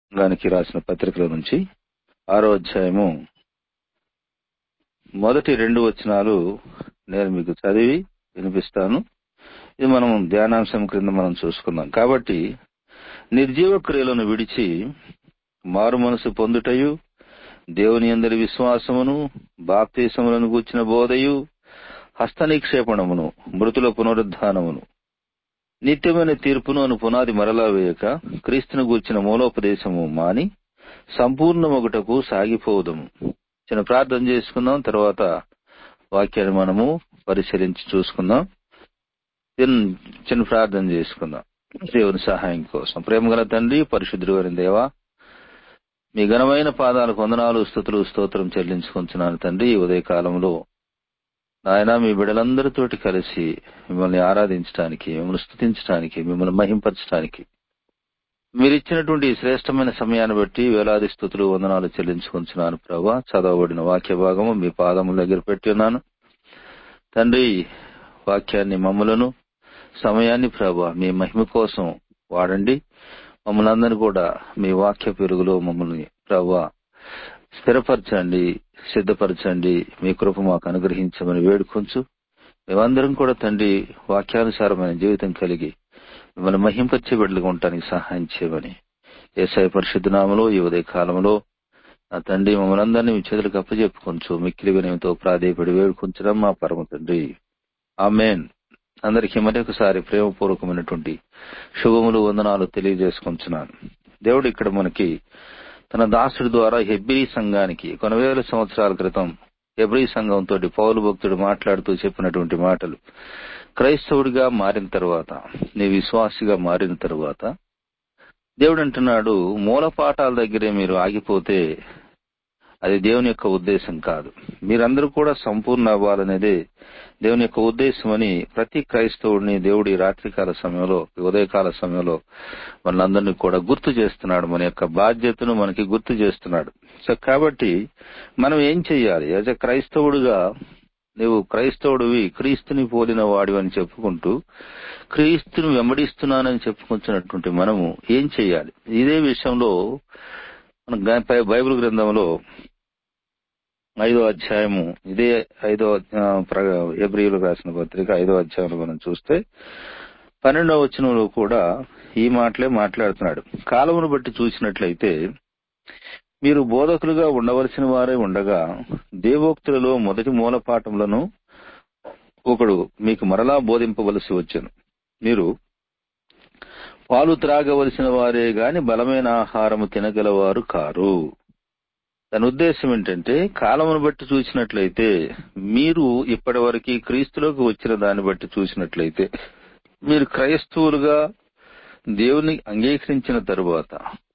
గానికి రాసిన పత్రికల నుంచి ఆరో అధ్యాయము మొదటి రెండు వచనాలు నేను మీకు చదివి వినిపిస్తాను ఇది మనం ధ్యానాంశం క్రింద మనం చూసుకుందాం కాబట్టి నిర్జీవ క్రియలను విడిచి మారు మనసు పొందుటయు దేవుని అందరి విశ్వాసమును బాప్తీసములను కూర్చిన బోధయు హస్తనిక్షేపణమును మృతుల పునరుద్ధానమును నిత్యమైన తీర్పును అను పునాది మరలా వేయక క్రీస్తును గూర్చిన మూలోపదేశము మాని సంపూర్ణమొగటకు సాగిపోవదము చిన్న ప్రార్థన చేసుకుందాం తర్వాత వాక్యాన్ని మనము పరిశీలించి చూసుకుందాం చిన్న ప్రార్థన చేసుకుందాం దేవుని సహాయం కోసం ప్రేమగల తండ్రి పరిశుద్ధుడు వారి దేవా మీ ఘనమైన పాదాలకు వందనాలు స్థుతులు స్తోత్రం చెల్లించుకుంటున్నాను తండ్రి ఈ ఉదయకాలంలో నాయన మీ బిడలందరితోటి కలిసి మిమ్మల్ని ఆరాధించడానికి మిమ్మల్ని స్థుతించడానికి మిమ్మల్ని మహింపరచడానికి మీరు ఇచ్చినటువంటి శ్రేష్టమైన సమయాన్ని బట్టి వేలాది స్థుతులు వందనాలు చెల్లించుకుంటున్నాను ప్రభా చదవబడిన వాక్య భాగము మీ పాదముల దగ్గర పెట్టి ఉన్నాను తండ్రి వాక్యాన్ని మమ్మలను సమయాన్ని ప్రభా మీ మహిమ కోసం వాడండి మమ్మల్ని అందరినీ కూడా మీ వాక్య పెరుగులో మమ్మల్ని ప్రభా స్థిరపరచండి సిద్ధపరచండి మీ కృప మాకు అనుగ్రహించమని వేడుకొంచు మేమందరం కూడా తండ్రి వాక్యానుసారమైన జీవితం కలిగి మిమ్మల్ని మహింపచ్చే బిడ్డలుగా ఉండటానికి సహాయం చేయమని ఏసాయ పరిశుద్ధ నామలో ఈ ఉదయ కాలంలో నా తండ్రి మమ్మల్ని అందరినీ మీ చేతులకు అప్పచెప్పుకొంచు మిక్కిలి వినయంతో ప్రాధేయపడి వేడుకొంచడం మా పరమ తండ్రి ఆమెన్ అందరికీ మరొకసారి ప్రేమపూర్వకమైనటువంటి శుభములు వందనాలు తెలియజేసుకుంటున్నాను దేవుడు ఇక్కడ మనకి తన దాసుడి ద్వారా హెబ్రీ సంఘానికి కొన్ని వేల సంవత్సరాల క్రితం హెబ్రీ సంఘంతో పౌలు భక్తుడు మాట్లాడుతూ చెప్పినటువంటి మాటలు క్రైస్తవుడిగా మారిన తర్వాత నీ విశ్వాసిగా మారిన తర్వాత దేవుడు అంటున్నాడు మూల పాఠాల దగ్గరే మీరు ఆగిపోతే అది దేవుని యొక్క ఉద్దేశం కాదు మీరందరూ కూడా సంపూర్ణ అవ్వాలనేదే దేవుని యొక్క ఉద్దేశం అని ప్రతి క్రైస్తవుడిని దేవుడి రాత్రికాల సమయంలో ఉదయకాల సమయంలో మనందరినీ కూడా గుర్తు చేస్తున్నాడు మన యొక్క బాధ్యతను మనకి గుర్తు చేస్తున్నాడు సో కాబట్టి మనం ఏం చెయ్యాలి యాజ్ ఎ క్రైస్తవుడుగా నువ్వు క్రైస్తవుడివి క్రీస్తుని పోలిన వాడివి అని చెప్పుకుంటూ క్రీస్తుని వెంబడిస్తున్నానని చెప్పుకుంటున్నటువంటి మనము ఏం చెయ్యాలి ఇదే విషయంలో మన బైబిల్ గ్రంథంలో ఐదో అధ్యాయము ఇదే ఐదో ఏప్రిల్ రాసిన పత్రిక ఐదో అధ్యాయంలో మనం చూస్తే పన్నెండవ వచనంలో కూడా ఈ మాటలే మాట్లాడుతున్నాడు కాలమును బట్టి చూసినట్లయితే మీరు బోధకులుగా ఉండవలసిన వారే ఉండగా దేవోక్తులలో మొదటి మూలపాఠములను ఒకడు మీకు మరలా బోధింపవలసి వచ్చను మీరు పాలు త్రాగవలసిన వారే గాని బలమైన ఆహారము తినగలవారు కారు దాని ఉద్దేశం ఏంటంటే కాలమును బట్టి చూసినట్లయితే మీరు ఇప్పటి వరకు క్రీస్తులోకి వచ్చిన దాన్ని బట్టి చూసినట్లయితే మీరు క్రైస్తవులుగా దేవుని అంగీకరించిన తరువాత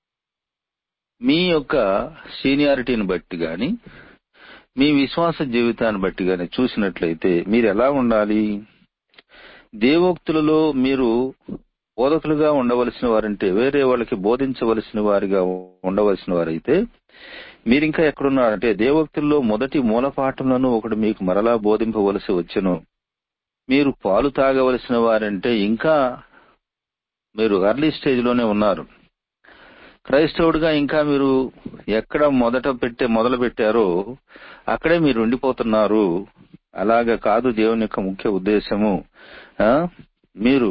మీ యొక్క సీనియారిటీని బట్టి గాని మీ విశ్వాస జీవితాన్ని బట్టి గాని చూసినట్లయితే మీరు ఎలా ఉండాలి దేవోక్తులలో మీరు బోధకులుగా ఉండవలసిన వారంటే వేరే వాళ్ళకి బోధించవలసిన వారిగా ఉండవలసిన వారైతే మీరు ఇంకా ఎక్కడున్నారంటే దేవోక్తుల్లో మొదటి మూలపాఠంలోనూ ఒకటి మీకు మరలా బోధింపవలసి వచ్చును మీరు పాలు తాగవలసిన వారంటే ఇంకా మీరు అర్లీ స్టేజ్ లోనే ఉన్నారు క్రైస్తవుడిగా ఇంకా మీరు ఎక్కడ మొదట పెట్టే మొదలు పెట్టారో అక్కడే మీరు ఉండిపోతున్నారు అలాగా కాదు దేవుని యొక్క ముఖ్య ఉద్దేశము మీరు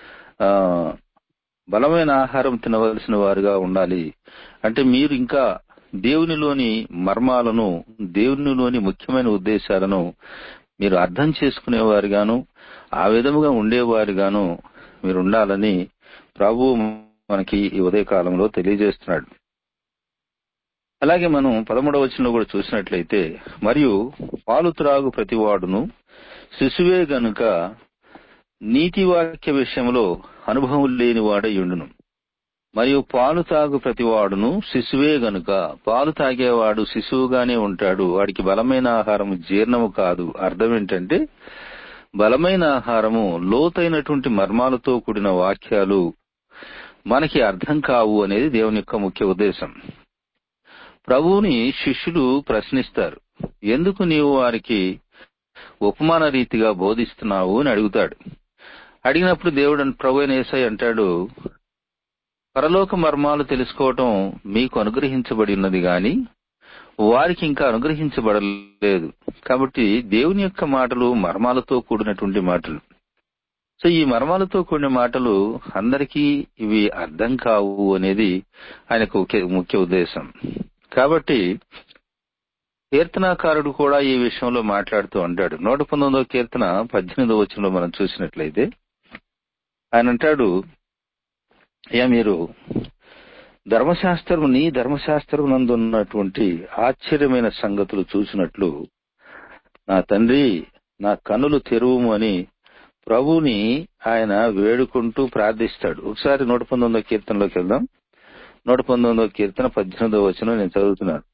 బలమైన ఆహారం తినవలసిన వారుగా ఉండాలి అంటే మీరు ఇంకా దేవునిలోని మర్మాలను దేవునిలోని ముఖ్యమైన ఉద్దేశాలను మీరు అర్థం చేసుకునేవారుగాను ఆ విధముగా ఉండేవారుగాను మీరు ఉండాలని ప్రభు మనకి ఈ ఉదయకాలంలో తెలియజేస్తున్నాడు అలాగే మనం పదమూడవ వచనంలో కూడా చూసినట్లయితే మరియు పాలు త్రాగు ప్రతివాడును శిశువే గనుక నీతి వాక్య విషయంలో అనుభవం లేని వాడై ఉండును మరియు పాలు తాగు ప్రతివాడును శిశువే గనుక పాలు తాగేవాడు శిశువుగానే ఉంటాడు వాడికి బలమైన ఆహారము జీర్ణము కాదు అర్థం ఏంటంటే బలమైన ఆహారము లోతైనటువంటి మర్మాలతో కూడిన వాక్యాలు మనకి అర్థం కావు అనేది దేవుని యొక్క ముఖ్య ఉద్దేశం ప్రభువుని శిష్యులు ప్రశ్నిస్తారు ఎందుకు నీవు వారికి ఉపమాన రీతిగా బోధిస్తున్నావు అని అడుగుతాడు అడిగినప్పుడు దేవుడు ప్రభు ఏసై అంటాడు పరలోక మర్మాలు తెలుసుకోవటం మీకు అనుగ్రహించబడి ఉన్నది గాని వారికి ఇంకా అనుగ్రహించబడలేదు కాబట్టి దేవుని యొక్క మాటలు మర్మాలతో కూడినటువంటి మాటలు సో ఈ మర్మాలతో కూడిన మాటలు అందరికీ ఇవి అర్థం కావు అనేది ఆయనకు ముఖ్య- ముఖ్య ఉద్దేశం కాబట్టి కీర్తనాకారుడు కూడా ఈ విషయంలో మాట్లాడుతూ అంటాడు నూట పంతొమ్మిదో కీర్తన పద్దెనిమిదో వచనంలో మనం చూసినట్లయితే ఆయన అంటాడు అయ్యా మీరు ధర్మశాస్త్రము నీ ధర్మశాస్త్రం నందు ఉన్నటువంటి ఆశ్చర్యమైన సంగతులు చూసినట్లు నా తండ్రి నా కన్నులు తెరువుము అని ప్రభుని ఆయన వేడుకుంటూ ప్రార్థిస్తాడు ఒకసారి నూట పంతొమ్మిదో కీర్తనలోకి వెళ్దాం నూట పంతొమ్మిదో కీర్తన పద్దెనిమిదో వచనం నేను చదువుతున్నాను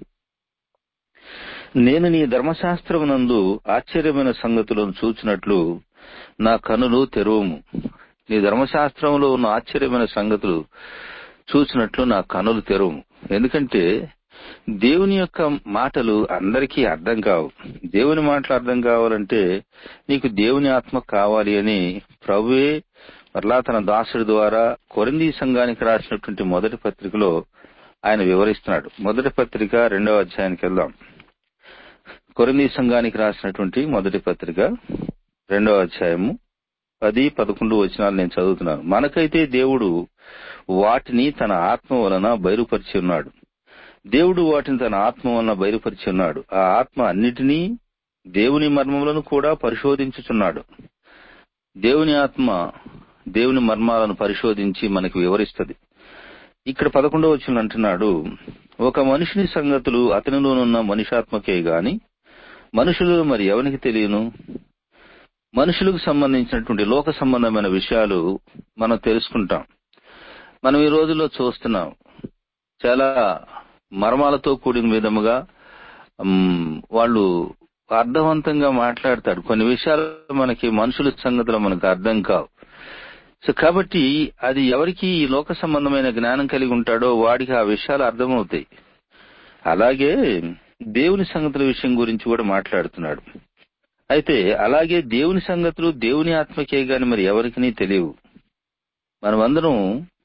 నేను నీ ధర్మశాస్త్రమునందు ఆశ్చర్యమైన సంగతులను చూచినట్లు నా కనులు తెరువుము నీ ధర్మశాస్త్రంలో ఉన్న ఆశ్చర్యమైన సంగతులు చూసినట్లు నా కనులు తెరువుము ఎందుకంటే దేవుని యొక్క మాటలు అందరికీ అర్థం కావు దేవుని మాటలు అర్థం కావాలంటే నీకు దేవుని ఆత్మ కావాలి అని ప్రభువే మరలా తన దాసుడి ద్వారా కొరింది సంఘానికి రాసినటువంటి మొదటి పత్రికలో ఆయన వివరిస్తున్నాడు మొదటి పత్రిక రెండవ అధ్యాయానికి వెళ్దాం కొరింది సంఘానికి రాసినటువంటి మొదటి పత్రిక రెండవ అధ్యాయము పది పదకొండు వచనాలు నేను చదువుతున్నాను మనకైతే దేవుడు వాటిని తన ఆత్మ వలన బయలుపరిచి ఉన్నాడు దేవుడు వాటిని తన ఆత్మ వలన బయలుపరిచి ఉన్నాడు ఆ ఆత్మ అన్నిటినీ దేవుని మర్మములను కూడా పరిశోధించుచున్నాడు దేవుని ఆత్మ దేవుని మర్మాలను పరిశోధించి మనకు వివరిస్తుంది ఇక్కడ పదకొండవ వచ్చిన అంటున్నాడు ఒక మనిషిని సంగతులు అతనిలోనున్న మనిషాత్మకే గాని మనుషులు మరి ఎవరికి తెలియను మనుషులకు సంబంధించినటువంటి లోక సంబంధమైన విషయాలు మనం తెలుసుకుంటాం మనం ఈ రోజుల్లో చూస్తున్నాం చాలా మర్మాలతో కూడిన విధముగా మ్, వాళ్ళు అర్థవంతంగా మాట్లాడతాడు కొన్ని విషయాలు మనకి మనుషుల సంగతులు మనకు అర్థం కావు సో కాబట్టి అది ఎవరికి ఈ లోక సంబంధమైన జ్ఞానం కలిగి ఉంటాడో వాడికి ఆ విషయాలు అర్థమవుతాయి అలాగే దేవుని సంగతుల విషయం గురించి కూడా మాట్లాడుతున్నాడు అయితే అలాగే దేవుని సంగతులు దేవుని ఆత్మకే గాని మరి ఎవరికి తెలియవు మనమందరం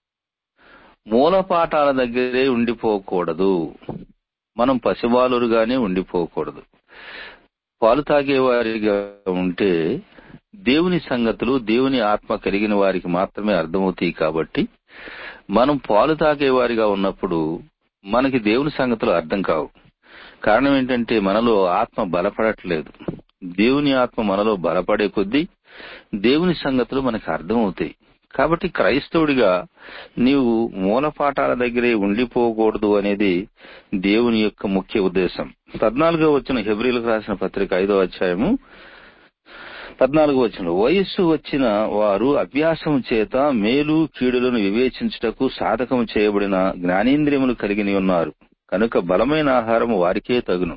మూలపాఠాల దగ్గరే ఉండిపోకూడదు మనం పసిబాలురుగానే ఉండిపోకూడదు పాలు తాగేవారిగా ఉంటే దేవుని సంగతులు దేవుని ఆత్మ కలిగిన వారికి మాత్రమే అర్థమవుతాయి కాబట్టి మనం పాలు తాగేవారిగా ఉన్నప్పుడు మనకి దేవుని సంగతులు అర్థం కావు కారణం ఏంటంటే మనలో ఆత్మ బలపడట్లేదు దేవుని ఆత్మ మనలో బలపడే కొద్దీ దేవుని సంగతులు మనకు అర్థమవుతాయి కాబట్టి క్రైస్తవుడిగా నీవు మూలపాఠాల దగ్గరే ఉండిపోకూడదు అనేది దేవుని యొక్క ముఖ్య ఉద్దేశం పద్నాలుగో వచ్చిన హెబ్రిలకు రాసిన పత్రిక ఐదో అధ్యాయము పద్నాలుగు వచ్చిన వయస్సు వచ్చిన వారు అభ్యాసం చేత మేలు కీడులను వివేచించుటకు సాధకం చేయబడిన జ్ఞానేంద్రియములు కలిగిన ఉన్నారు కనుక బలమైన ఆహారము వారికే తగును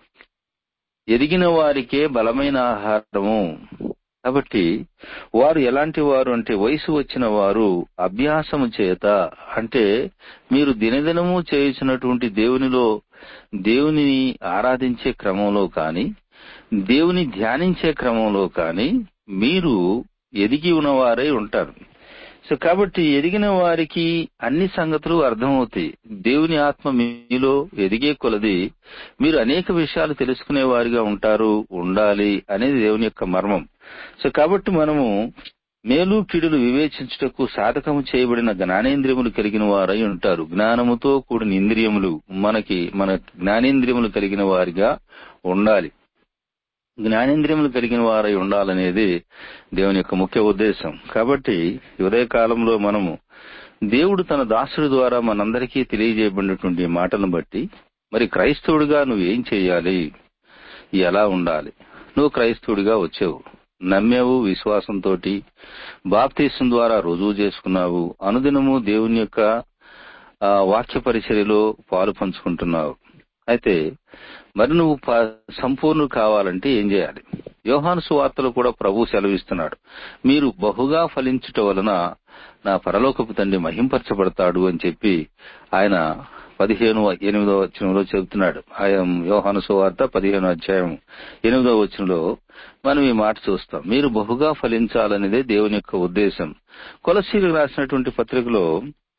ఎదిగిన వారికే బలమైన ఆహారము కాబట్టి వారు ఎలాంటి వారు అంటే వయసు వచ్చిన వారు అభ్యాసము చేత అంటే మీరు దినదినము చేయుచున్నటువంటి దేవునిలో దేవునిని ఆరాధించే క్రమంలో కానీ దేవుని ధ్యానించే క్రమంలో కానీ మీరు ఎదిగి ఉన్నవారై ఉంటారు సో కాబట్టి ఎదిగిన వారికి అన్ని సంగతులు అర్థమవుతాయి దేవుని ఆత్మ మీలో ఎదిగే కొలది మీరు అనేక విషయాలు తెలుసుకునే వారిగా ఉంటారు ఉండాలి అనేది దేవుని యొక్క మర్మం సో కాబట్టి మనము మేలు కీడులు వివేచించుటకు సాధకము చేయబడిన జ్ఞానేంద్రియములు కలిగిన వారై ఉంటారు జ్ఞానముతో కూడిన ఇంద్రియములు మనకి మన జ్ఞానేంద్రియములు కలిగిన వారిగా ఉండాలి జ్ఞానేంద్రియములు కలిగిన వారై ఉండాలనేది దేవుని యొక్క ముఖ్య ఉద్దేశం కాబట్టి ఈ ఉదయ కాలంలో మనము దేవుడు తన దాసుడి ద్వారా మనందరికీ తెలియజేయబడినటువంటి ఈ మాటలను బట్టి మరి క్రైస్తవుడిగా నువ్వు ఏం చేయాలి ఎలా ఉండాలి నువ్వు క్రైస్తవుడిగా వచ్చావు నమ్మావు విశ్వాసంతో బాప్తీసం ద్వారా రుజువు చేసుకున్నావు అనుదినము దేవుని యొక్క ఆ, వాక్య పరిచర్యలో పాలు పంచుకుంటున్నావు అయితే మరి నువ్వు ప- సంపూర్ణుడు కావాలంటే ఏం చేయాలి యోహాను సువార్తలో కూడా ప్రభు సెలవిస్తున్నాడు మీరు బహుగా ఫలించుట వలన నా పరలోకపు తండ్రి మహింపరచబడతాడు అని చెప్పి ఆయన పదిహేను ఎనిమిదో వచనంలో చెబుతున్నాడు ఆయన యోహాను సువార్త పదిహేను అధ్యాయం ఎనిమిదో వచనంలో మనం ఈ మాట చూస్తాం మీరు బహుగా ఫలించాలనేదే దేవుని యొక్క ఉద్దేశం కొలసీలకు రాసినటువంటి పత్రికలో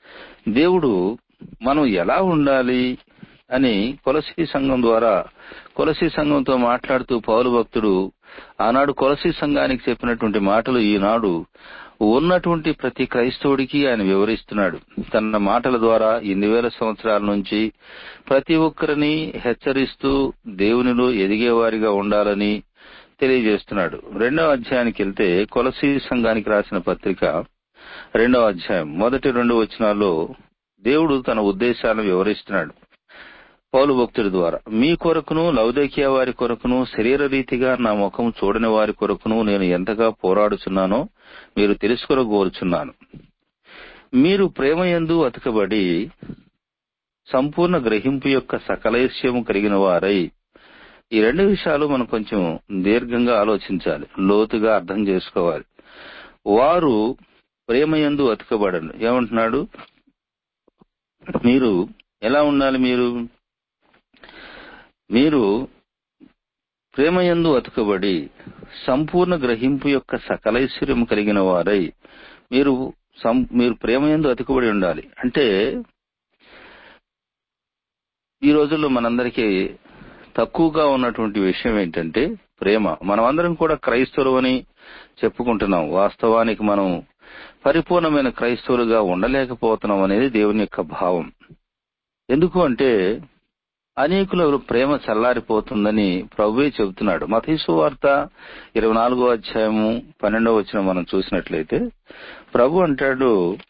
దేవుడు మనం ఎలా ఉండాలి అని కొలసి సంఘం ద్వారా కొలసి సంఘంతో మాట్లాడుతూ పౌలు భక్తుడు ఆనాడు కొలసి సంఘానికి చెప్పినటువంటి మాటలు ఈనాడు ఉన్నటువంటి ప్రతి క్రైస్తవుడికి ఆయన వివరిస్తున్నాడు తన మాటల ద్వారా ఇన్ని వేల సంవత్సరాల నుంచి ప్రతి ఒక్కరిని హెచ్చరిస్తూ దేవునిలో ఎదిగేవారిగా ఉండాలని తెలియజేస్తున్నాడు రెండవ అధ్యాయానికి వెళ్తే కొలసి సంఘానికి రాసిన పత్రిక రెండవ అధ్యాయం మొదటి రెండు వచనాల్లో దేవుడు తన ఉద్దేశాలను వివరిస్తున్నాడు పౌలు భక్తుడి ద్వారా మీ కొరకును లౌదేకియా వారి కొరకును శరీర రీతిగా నా ముఖం చూడని వారి కొరకును నేను ఎంతగా పోరాడుచున్నానో మీరు తెలుసుకొనగోరుచున్నాను మీరు ప్రేమ యందు అతకబడి సంపూర్ణ గ్రహింపు యొక్క సకలైశ్యము కలిగిన వారై ఈ రెండు విషయాలు మనం కొంచెం దీర్ఘంగా ఆలోచించాలి లోతుగా అర్థం చేసుకోవాలి వారు ప్రేమయందు అతకబడండి ఏమంటున్నాడు మీరు ఎలా ఉండాలి మీరు మీరు ప్రేమయందు అతుకబడి సంపూర్ణ గ్రహింపు యొక్క సకలైశ్వర్యం కలిగిన వారై మీరు సం- మీరు ప్రేమయందు అతుకబడి ఉండాలి అంటే ఈ రోజుల్లో మనందరికీ తక్కువగా ఉన్నటువంటి విషయం ఏంటంటే ప్రేమ మనమందరం కూడా క్రైస్తవులు అని చెప్పుకుంటున్నాం వాస్తవానికి మనం పరిపూర్ణమైన క్రైస్తవులుగా ఉండలేకపోతున్నాం అనేది దేవుని యొక్క భావం ఎందుకు అంటే అనేకుల ప్రేమ చల్లారిపోతుందని ప్రభువే చెబుతున్నాడు మతీసు వార్త ఇరవై నాలుగో అధ్యాయము పన్నెండవ వచ్చిన మనం చూసినట్లయితే ప్రభు అంటాడు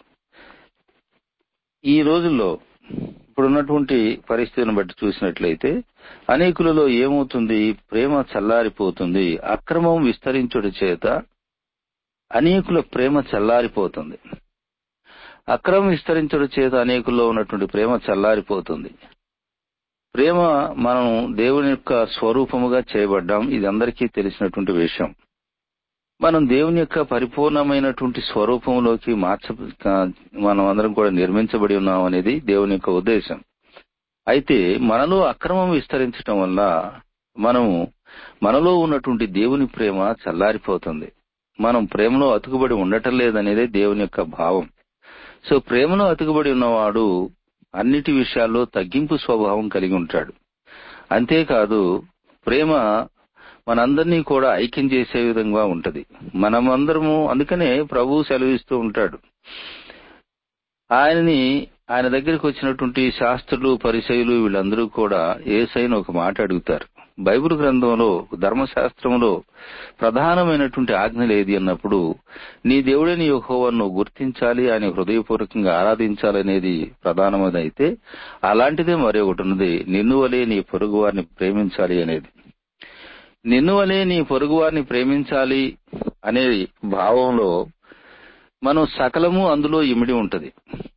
ఈ రోజుల్లో ఇప్పుడున్నటువంటి పరిస్థితిని బట్టి చూసినట్లయితే అనేకులలో ఏమవుతుంది ప్రేమ చల్లారిపోతుంది అక్రమం విస్తరించుట చేత అనేకుల ప్రేమ చల్లారిపోతుంది అక్రమం విస్తరించడం చేత అనేకుల్లో ఉన్నటువంటి ప్రేమ చల్లారిపోతుంది ప్రేమ మనం దేవుని యొక్క స్వరూపముగా చేయబడ్డాం ఇది అందరికీ తెలిసినటువంటి విషయం మనం దేవుని యొక్క పరిపూర్ణమైనటువంటి స్వరూపంలోకి మార్చ మనం అందరం కూడా నిర్మించబడి ఉన్నాం అనేది దేవుని యొక్క ఉద్దేశం అయితే మనలో అక్రమం విస్తరించడం వల్ల మనము మనలో ఉన్నటువంటి దేవుని ప్రేమ చల్లారిపోతుంది మనం ప్రేమలో అతుకుబడి ఉండటం లేదనేదే దేవుని యొక్క భావం సో ప్రేమలో అతుకుబడి ఉన్నవాడు అన్నిటి విషయాల్లో తగ్గింపు స్వభావం కలిగి ఉంటాడు అంతేకాదు ప్రేమ మనందరినీ కూడా ఐక్యం చేసే విధంగా ఉంటది మనమందరము అందుకనే ప్రభు సెలవిస్తూ ఉంటాడు ఆయనని ఆయన దగ్గరికి వచ్చినటువంటి శాస్త్రులు పరిచయులు వీళ్ళందరూ కూడా ఏసైన ఒక మాట అడుగుతారు బైబిల్ గ్రంథంలో ధర్మశాస్త్రంలో ప్రధానమైనటువంటి ఆజ్ఞలు ఏది అన్నప్పుడు నీ దేవుడైన యెహోవాను గుర్తించాలి ఆయన హృదయపూర్వకంగా ఆరాధించాలనేది ప్రధానమైనది అయితే అలాంటిదే మరి ఒకటి ఉన్నది నిన్ను వలే నీ పొరుగు వారిని ప్రేమించాలి అనేది నిన్ను వలే నీ పొరుగు వారిని ప్రేమించాలి అనే భావంలో మనం సకలము అందులో ఇమిడి ఉంటది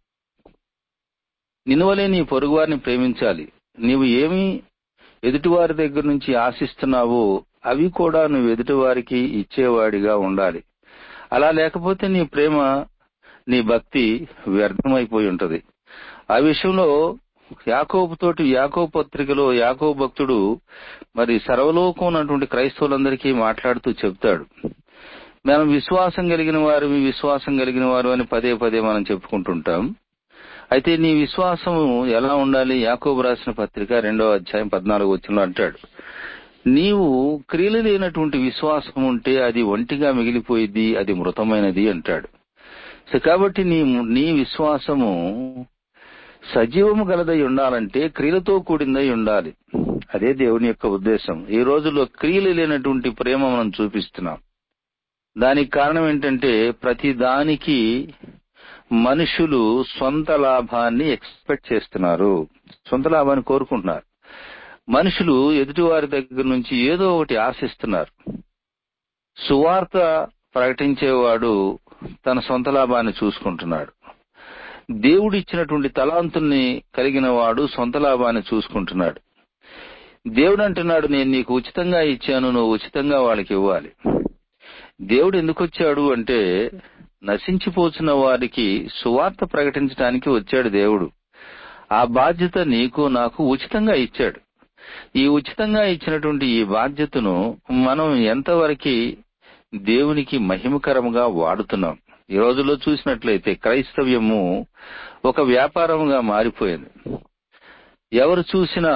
నిన్ను వలే నీ పొరుగు వారిని ప్రేమించాలి నీవు ఏమి ఎదుటివారి దగ్గర నుంచి ఆశిస్తున్నావో అవి కూడా నువ్వు ఎదుటివారికి ఇచ్చేవాడిగా ఉండాలి అలా లేకపోతే నీ ప్రేమ నీ భక్తి వ్యర్థమైపోయి ఉంటది ఆ విషయంలో యాకోబు తోటి యాకోబు పత్రికలో యాకోబు భక్తుడు మరి సర్వలోకం ఉన్నటువంటి క్రైస్తవులందరికీ మాట్లాడుతూ చెప్తాడు మనం విశ్వాసం కలిగిన వారు మీ విశ్వాసం కలిగిన వారు అని పదే పదే మనం చెప్పుకుంటుంటాం అయితే నీ విశ్వాసము ఎలా ఉండాలి యాకోబు రాసిన పత్రిక రెండవ అధ్యాయం పద్నాలుగు వచ్చిన అంటాడు నీవు క్రియలు లేనటువంటి విశ్వాసం ఉంటే అది ఒంటిగా మిగిలిపోయింది అది మృతమైనది అంటాడు సో కాబట్టి నీ నీ విశ్వాసము సజీవము గలదై ఉండాలంటే క్రియలతో కూడిందై ఉండాలి అదే దేవుని యొక్క ఉద్దేశం ఈ రోజుల్లో క్రియలు లేనటువంటి ప్రేమ మనం చూపిస్తున్నాం దానికి కారణం ఏంటంటే ప్రతి దానికి మనుషులు సొంత లాభాన్ని ఎక్స్పెక్ట్ చేస్తున్నారు సొంత లాభాన్ని కోరుకుంటున్నారు మనుషులు ఎదుటివారి దగ్గర నుంచి ఏదో ఒకటి ఆశిస్తున్నారు సువార్త ప్రకటించేవాడు తన సొంత లాభాన్ని చూసుకుంటున్నాడు దేవుడు ఇచ్చినటువంటి తలాంతుల్ని కలిగిన వాడు సొంత లాభాన్ని చూసుకుంటున్నాడు దేవుడు అంటున్నాడు నేను నీకు ఉచితంగా ఇచ్చాను నువ్వు ఉచితంగా వాళ్ళకి ఇవ్వాలి దేవుడు ఎందుకు వచ్చాడు అంటే నశించిపోతున్న వారికి సువార్త ప్రకటించడానికి వచ్చాడు దేవుడు ఆ బాధ్యత నీకు నాకు ఉచితంగా ఇచ్చాడు ఈ ఉచితంగా ఇచ్చినటువంటి ఈ బాధ్యతను మనం ఎంతవరకు దేవునికి మహిమకరంగా వాడుతున్నాం ఈ రోజుల్లో చూసినట్లయితే క్రైస్తవ్యము ఒక వ్యాపారంగా మారిపోయింది ఎవరు చూసినా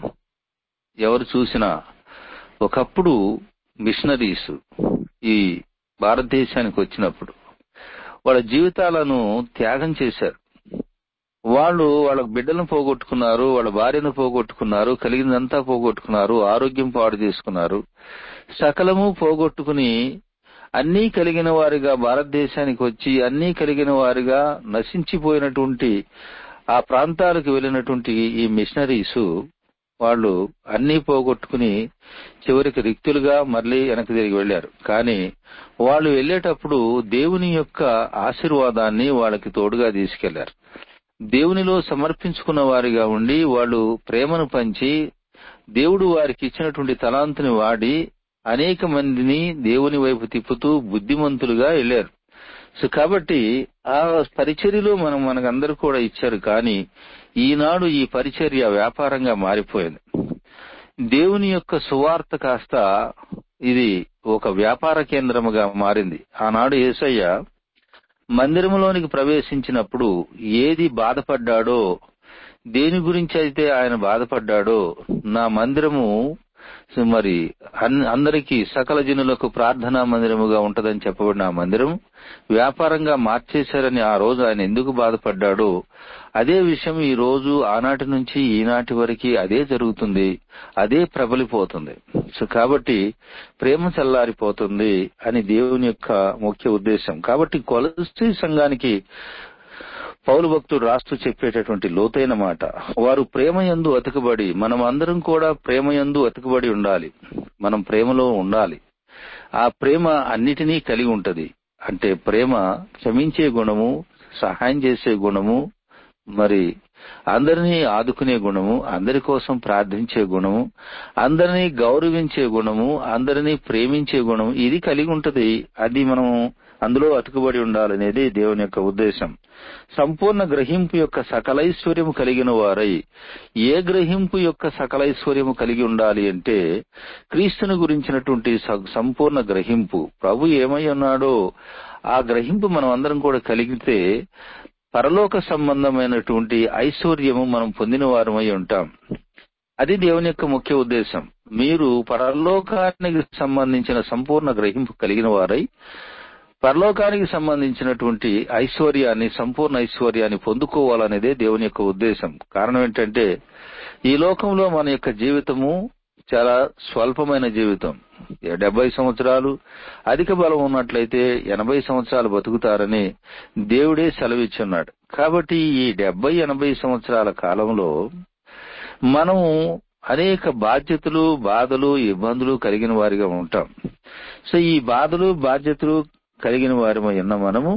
ఎవరు చూసినా ఒకప్పుడు మిషనరీస్ ఈ భారతదేశానికి వచ్చినప్పుడు వాళ్ళ జీవితాలను త్యాగం చేశారు వాళ్ళు వాళ్ళ బిడ్డలను పోగొట్టుకున్నారు వాళ్ళ భార్యను పోగొట్టుకున్నారు కలిగిందంతా పోగొట్టుకున్నారు ఆరోగ్యం పాడు చేసుకున్నారు సకలము పోగొట్టుకుని అన్నీ కలిగిన వారిగా భారతదేశానికి వచ్చి అన్నీ కలిగిన వారిగా నశించిపోయినటువంటి ఆ ప్రాంతాలకు వెళ్ళినటువంటి ఈ మిషనరీస్ వాళ్ళు అన్నీ పోగొట్టుకుని చివరికి రిక్తులుగా మళ్ళీ వెనక్కి తిరిగి వెళ్లారు కానీ వాళ్ళు వెళ్ళేటప్పుడు దేవుని యొక్క ఆశీర్వాదాన్ని వాళ్ళకి తోడుగా తీసుకెళ్లారు దేవునిలో సమర్పించుకున్న వారిగా ఉండి వాళ్ళు ప్రేమను పంచి దేవుడు వారికి ఇచ్చినటువంటి తలాంతుని వాడి అనేక మందిని దేవుని వైపు తిప్పుతూ బుద్ధిమంతులుగా వెళ్ళారు సో కాబట్టి ఆ పరిచర్యలో మనం మనకందరూ కూడా ఇచ్చారు కానీ ఈనాడు ఈ పరిచర్య వ్యాపారంగా మారిపోయింది దేవుని యొక్క సువార్త కాస్త ఇది ఒక వ్యాపార కేంద్రముగా మారింది ఆనాడు ఏసయ్య మందిరంలోనికి ప్రవేశించినప్పుడు ఏది బాధపడ్డాడో దేని గురించి అయితే ఆయన బాధపడ్డాడో నా మందిరము మరి అందరికీ సకల జనులకు ప్రార్థనా మందిరముగా ఉంటదని చెప్పబడిన ఆ మందిరం వ్యాపారంగా మార్చేశారని ఆ రోజు ఆయన ఎందుకు బాధపడ్డాడో అదే విషయం ఈ రోజు ఆనాటి నుంచి ఈనాటి వరకు అదే జరుగుతుంది అదే ప్రబలిపోతుంది సో కాబట్టి ప్రేమ చల్లారిపోతుంది అని దేవుని యొక్క ముఖ్య ఉద్దేశం కాబట్టి కొలసి సంఘానికి పౌలు భక్తుడు రాస్తూ చెప్పేటటువంటి లోతైన మాట వారు ప్రేమయందు అతకబడి మనం అందరం కూడా ప్రేమయందు అతకబడి ఉండాలి మనం ప్రేమలో ఉండాలి ఆ ప్రేమ అన్నిటినీ కలిగి ఉంటది అంటే ప్రేమ క్షమించే గుణము సహాయం చేసే గుణము మరి అందరినీ ఆదుకునే గుణము అందరి కోసం ప్రార్థించే గుణము అందరినీ గౌరవించే గుణము అందరినీ ప్రేమించే గుణము ఇది కలిగి ఉంటది అది మనం అందులో అతుకుబడి ఉండాలనేది దేవుని యొక్క ఉద్దేశం సంపూర్ణ గ్రహింపు యొక్క సకలైశ్వర్యము కలిగిన వారై ఏ గ్రహింపు యొక్క సకలైశ్వర్యము కలిగి ఉండాలి అంటే క్రీస్తుని గురించినటువంటి సంపూర్ణ గ్రహింపు ప్రభు ఏమై ఉన్నాడో ఆ గ్రహింపు మనం అందరం కూడా కలిగితే పరలోక సంబంధమైనటువంటి ఐశ్వర్యము మనం పొందిన వారమై ఉంటాం అది దేవుని యొక్క ముఖ్య ఉద్దేశం మీరు పరలోకానికి సంబంధించిన సంపూర్ణ గ్రహింపు కలిగిన వారై పరలోకానికి సంబంధించినటువంటి ఐశ్వర్యాన్ని సంపూర్ణ ఐశ్వర్యాన్ని పొందుకోవాలనేదే దేవుని యొక్క ఉద్దేశం కారణం ఏంటంటే ఈ లోకంలో మన యొక్క జీవితము చాలా స్వల్పమైన జీవితం డెబ్బై సంవత్సరాలు అధిక బలం ఉన్నట్లయితే ఎనభై సంవత్సరాలు బతుకుతారని దేవుడే సెలవిచ్చున్నాడు కాబట్టి ఈ డెబ్బై ఎనభై సంవత్సరాల కాలంలో మనము అనేక బాధ్యతలు బాధలు ఇబ్బందులు కలిగిన వారిగా ఉంటాం సో ఈ బాధలు బాధ్యతలు కలిగిన వారమై ఉన్న మనము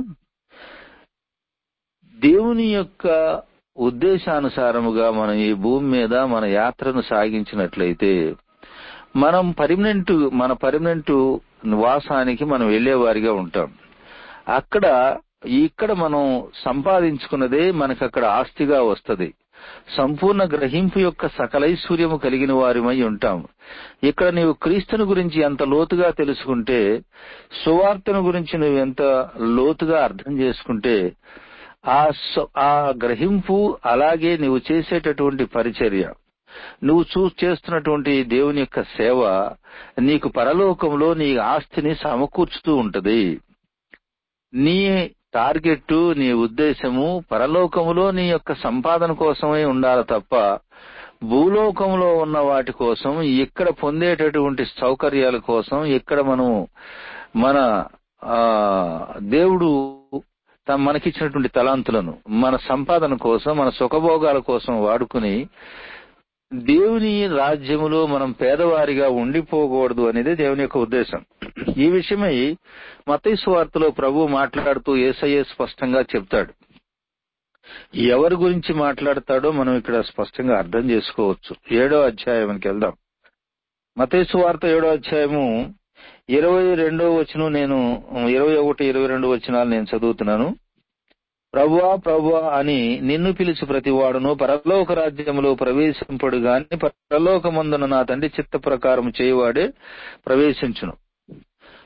దేవుని యొక్క ఉద్దేశానుసారముగా మనం ఈ భూమి మీద మన యాత్రను సాగించినట్లయితే మనం పర్మనెంట్ మన పర్మనెంట్ నివాసానికి మనం వెళ్లేవారిగా ఉంటాం అక్కడ ఇక్కడ మనం సంపాదించుకున్నదే మనకు అక్కడ ఆస్తిగా వస్తది సంపూర్ణ గ్రహింపు యొక్క సకలైశ్వర్యము కలిగిన వారిమై ఉంటాం ఇక్కడ నీవు క్రీస్తుని గురించి ఎంత లోతుగా తెలుసుకుంటే సువార్తను గురించి నువ్వు ఎంత లోతుగా అర్థం చేసుకుంటే ఆ ఆ గ్రహింపు అలాగే నువ్వు చేసేటటువంటి పరిచర్య నువ్వు చూ చేస్తున్నటువంటి దేవుని యొక్క సేవ నీకు పరలోకంలో నీ ఆస్తిని సమకూర్చుతూ ఉంటది నీ టార్గెట్ నీ ఉద్దేశము పరలోకములో నీ యొక్క సంపాదన కోసమే ఉండాలి తప్ప భూలోకంలో ఉన్న వాటి కోసం ఇక్కడ పొందేటటువంటి సౌకర్యాల కోసం ఇక్కడ మనం మన దేవుడు మనకిచ్చినటువంటి తలాంతులను మన సంపాదన కోసం మన సుఖభోగాల కోసం వాడుకుని దేవుని రాజ్యములో మనం పేదవారిగా ఉండిపోకూడదు అనేది దేవుని యొక్క ఉద్దేశం ఈ విషయమై మతైసు వార్తలో ప్రభు మాట్లాడుతూ ఏసయ్యే స్పష్టంగా చెప్తాడు ఎవరి గురించి మాట్లాడతాడో మనం ఇక్కడ స్పష్టంగా అర్థం చేసుకోవచ్చు ఏడో అధ్యాయానికి వెళ్దాం మతైసు వార్త ఏడో అధ్యాయము ఇరవై రెండో వచనం నేను ఇరవై ఒకటి ఇరవై రెండు వచనాలు నేను చదువుతున్నాను ప్రభువా ప్రభువా అని నిన్ను పిలిచి ప్రతివాడును పరలోక రాజ్యములో ప్రవేశింపడు గాని పరలోకమందున నా తండ్రి చిత్త ప్రకారం చేయవాడే ప్రవేశించును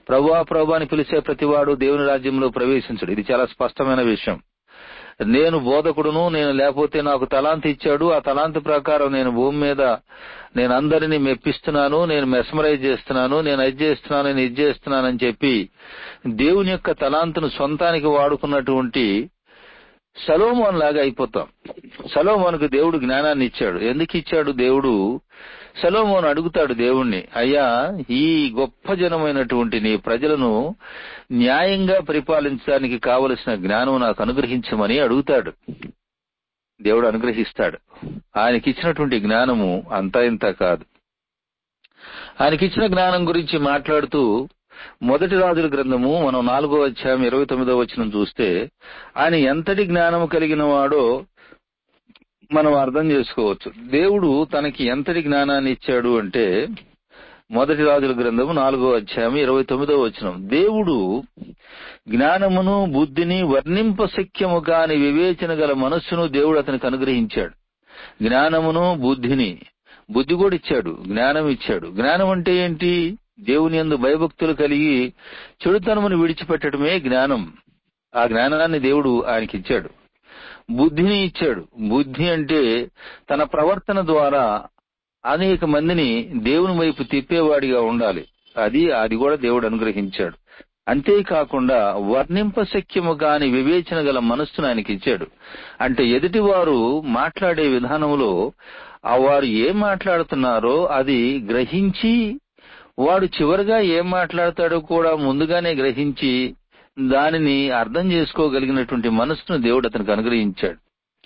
ప్రభా ప్రభా అని పిలిచే ప్రతివాడు దేవుని రాజ్యంలో ప్రవేశించడు ఇది చాలా స్పష్టమైన విషయం నేను బోధకుడును నేను లేకపోతే నాకు తలాంతి ఇచ్చాడు ఆ తలాంతి ప్రకారం నేను భూమి మీద నేను అందరినీ మెప్పిస్తున్నాను నేను మెస్మరైజ్ చేస్తున్నాను నేను అది చేస్తున్నాను నేను ఇది చేస్తున్నానని చెప్పి దేవుని యొక్క తలాంతును సొంతానికి వాడుకున్నటువంటి సలోమోన్ లాగా అయిపోతాం సలోమోనుకు దేవుడు జ్ఞానాన్ని ఇచ్చాడు ఎందుకు ఇచ్చాడు దేవుడు సలోమోను అడుగుతాడు దేవుణ్ణి అయ్యా ఈ గొప్ప జనమైనటువంటి నీ ప్రజలను న్యాయంగా పరిపాలించడానికి కావలసిన జ్ఞానం నాకు అనుగ్రహించమని అడుగుతాడు దేవుడు అనుగ్రహిస్తాడు ఆయనకి ఇచ్చినటువంటి జ్ఞానము అంతా ఇంత కాదు ఆయనకిచ్చిన జ్ఞానం గురించి మాట్లాడుతూ మొదటి రాజుల గ్రంథము మనం నాలుగో అధ్యాయం ఇరవై తొమ్మిదో వచ్చిన చూస్తే ఆయన ఎంతటి జ్ఞానము కలిగిన వాడో మనం అర్థం చేసుకోవచ్చు దేవుడు తనకి ఎంతటి జ్ఞానాన్ని ఇచ్చాడు అంటే మొదటి రాజుల గ్రంథము నాలుగో అధ్యాయం ఇరవై తొమ్మిదో వచ్చిన దేవుడు జ్ఞానమును బుద్ధిని వర్ణింప శక్యము కాని వివేచన గల మనస్సును దేవుడు అతనికి అనుగ్రహించాడు జ్ఞానమును బుద్ధిని బుద్ధి కూడా ఇచ్చాడు జ్ఞానం ఇచ్చాడు జ్ఞానం అంటే ఏంటి దేవుని యందు భయభక్తులు కలిగి చెడుతనమును విడిచిపెట్టడమే జ్ఞానం ఆ జ్ఞానాన్ని దేవుడు ఆయనకి ఇచ్చాడు బుద్ధిని ఇచ్చాడు బుద్ధి అంటే తన ప్రవర్తన ద్వారా అనేక మందిని దేవుని వైపు తిప్పేవాడిగా ఉండాలి అది అది కూడా దేవుడు అనుగ్రహించాడు అంతేకాకుండా వర్ణింపశక్యము కాని వివేచన గల మనస్సును ఆయనకి ఇచ్చాడు అంటే ఎదుటివారు మాట్లాడే విధానంలో ఆ వారు ఏం మాట్లాడుతున్నారో అది గ్రహించి వాడు చివరిగా ఏం మాట్లాడతాడో కూడా ముందుగానే గ్రహించి దానిని అర్థం చేసుకోగలిగినటువంటి మనసును దేవుడు అతనికి అనుగ్రహించాడు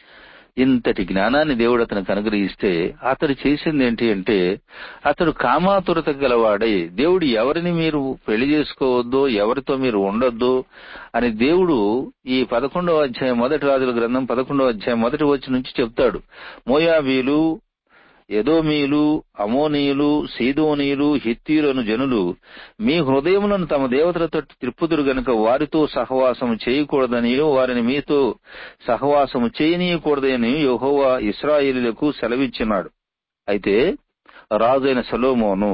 ఇంతటి జ్ఞానాన్ని దేవుడు అతనికి అనుగ్రహిస్తే అతడు చేసింది ఏంటి అంటే అతడు కామాతురత గలవాడై దేవుడు ఎవరిని మీరు పెళ్లి చేసుకోవద్దో ఎవరితో మీరు ఉండొద్దు అని దేవుడు ఈ పదకొండవ అధ్యాయం మొదటి రాజుల గ్రంథం పదకొండవ అధ్యాయం మొదటి వచ్చి నుంచి చెప్తాడు మోయాబీలు ఎదోమీలు అమోనీయులు సీదోనీయులు హిత్తీయులను జనులు మీ హృదయములను తమ దేవతలతో త్రిప్పుదురు గనుక వారితో సహవాసము చేయకూడదని వారిని మీతో సహవాసము చేయనీయకూడదని యెహోవా ఇస్రాయేలీలకు సెలవిచ్చినాడు అయితే రాజైన సలోమోను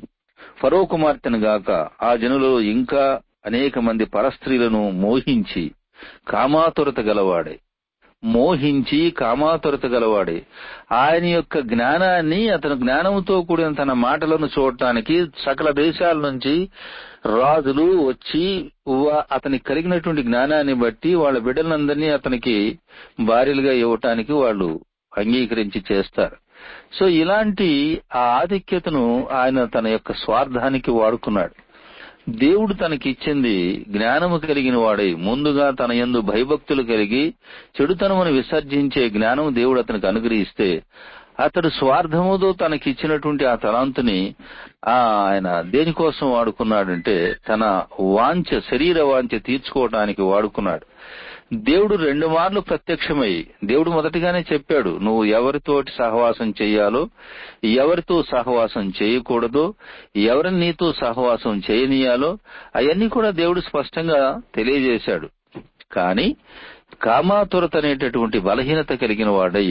ఫరో కుమార్తెను గాక ఆ జనులు ఇంకా అనేక మంది పరస్త్రీలను మోహించి కామాతురత గలవాడే మోహించి కామాతురత గలవాడే ఆయన యొక్క జ్ఞానాన్ని అతను జ్ఞానంతో కూడిన తన మాటలను చూడటానికి సకల దేశాల నుంచి రాజులు వచ్చి వా- అతనికి కలిగినటువంటి జ్ఞానాన్ని బట్టి వాళ్ళ బిడ్డలందరినీ అతనికి భార్యలుగా ఇవ్వటానికి వాళ్ళు అంగీకరించి చేస్తారు సో ఇలాంటి ఆ ఆధిక్యతను ఆయన తన యొక్క స్వార్థానికి వాడుకున్నాడు దేవుడు తనకి ఇచ్చింది జ్ఞానము కలిగిన వాడై ముందుగా తన యందు భయభక్తులు కలిగి చెడుతనమును విసర్జించే జ్ఞానం దేవుడు అతనికి అనుగ్రహిస్తే అతడు స్వార్థముతో తనకి ఇచ్చినటువంటి ఆ తలాంతుని ఆ ఆయన దేనికోసం వాడుకున్నాడంటే తన వాంఛ శరీర వాంఛ తీర్చుకోవడానికి వాడుకున్నాడు దేవుడు రెండు మార్లు ప్రత్యక్షమై దేవుడు మొదటిగానే చెప్పాడు నువ్వు ఎవరితోటి సహవాసం చేయాలో ఎవరితో సహవాసం చేయకూడదో ఎవరిని నీతో సహవాసం చేయనీయాలో అవన్నీ కూడా దేవుడు స్పష్టంగా తెలియజేశాడు కానీ కామాతురత అనేటటువంటి బలహీనత కలిగిన వాడై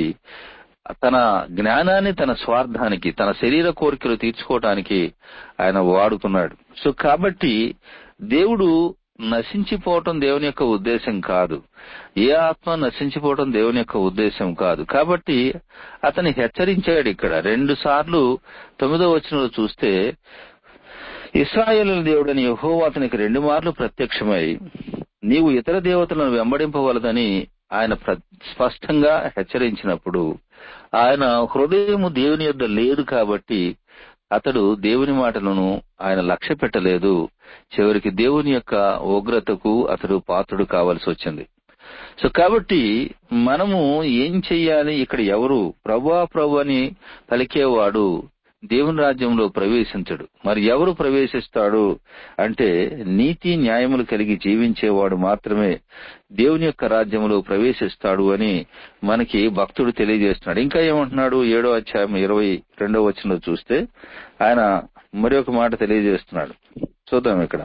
తన జ్ఞానాన్ని తన స్వార్థానికి తన శరీర కోరికలు తీర్చుకోవటానికి ఆయన వాడుకున్నాడు సో కాబట్టి దేవుడు నశించిపోవటం దేవుని యొక్క ఉద్దేశం కాదు ఏ ఆత్మ నశించిపోవటం దేవుని యొక్క ఉద్దేశం కాదు కాబట్టి అతని హెచ్చరించాడు ఇక్కడ రెండు సార్లు తొమ్మిదో వచనంలో చూస్తే ఇస్రాయేలు దేవుడని యెహోవా అతనికి రెండు మార్లు ప్రత్యక్షమై నీవు ఇతర దేవతలను వెంబడింపవలదని ఆయన ప్ర- స్పష్టంగా హెచ్చరించినప్పుడు ఆయన హృదయము దేవుని యొద్ద లేదు కాబట్టి అతడు దేవుని మాటలను ఆయన లక్ష్య పెట్టలేదు చివరికి దేవుని యొక్క ఉగ్రతకు అతడు పాత్రుడు కావాల్సి వచ్చింది సో కాబట్టి మనము ఏం చెయ్యాలి ఇక్కడ ఎవరు ప్రభా ప్రభు అని పలికేవాడు దేవుని రాజ్యంలో ప్రవేశించడు మరి ఎవరు ప్రవేశిస్తాడు అంటే నీతి న్యాయములు కలిగి జీవించేవాడు మాత్రమే దేవుని యొక్క రాజ్యంలో ప్రవేశిస్తాడు అని మనకి భక్తుడు తెలియజేస్తున్నాడు ఇంకా ఏమంటున్నాడు ఏడో అధ్యాయం ఇరవై రెండో వచనంలో చూస్తే ఆయన మరి ఒక మాట తెలియజేస్తున్నాడు చూద్దాం ఇక్కడ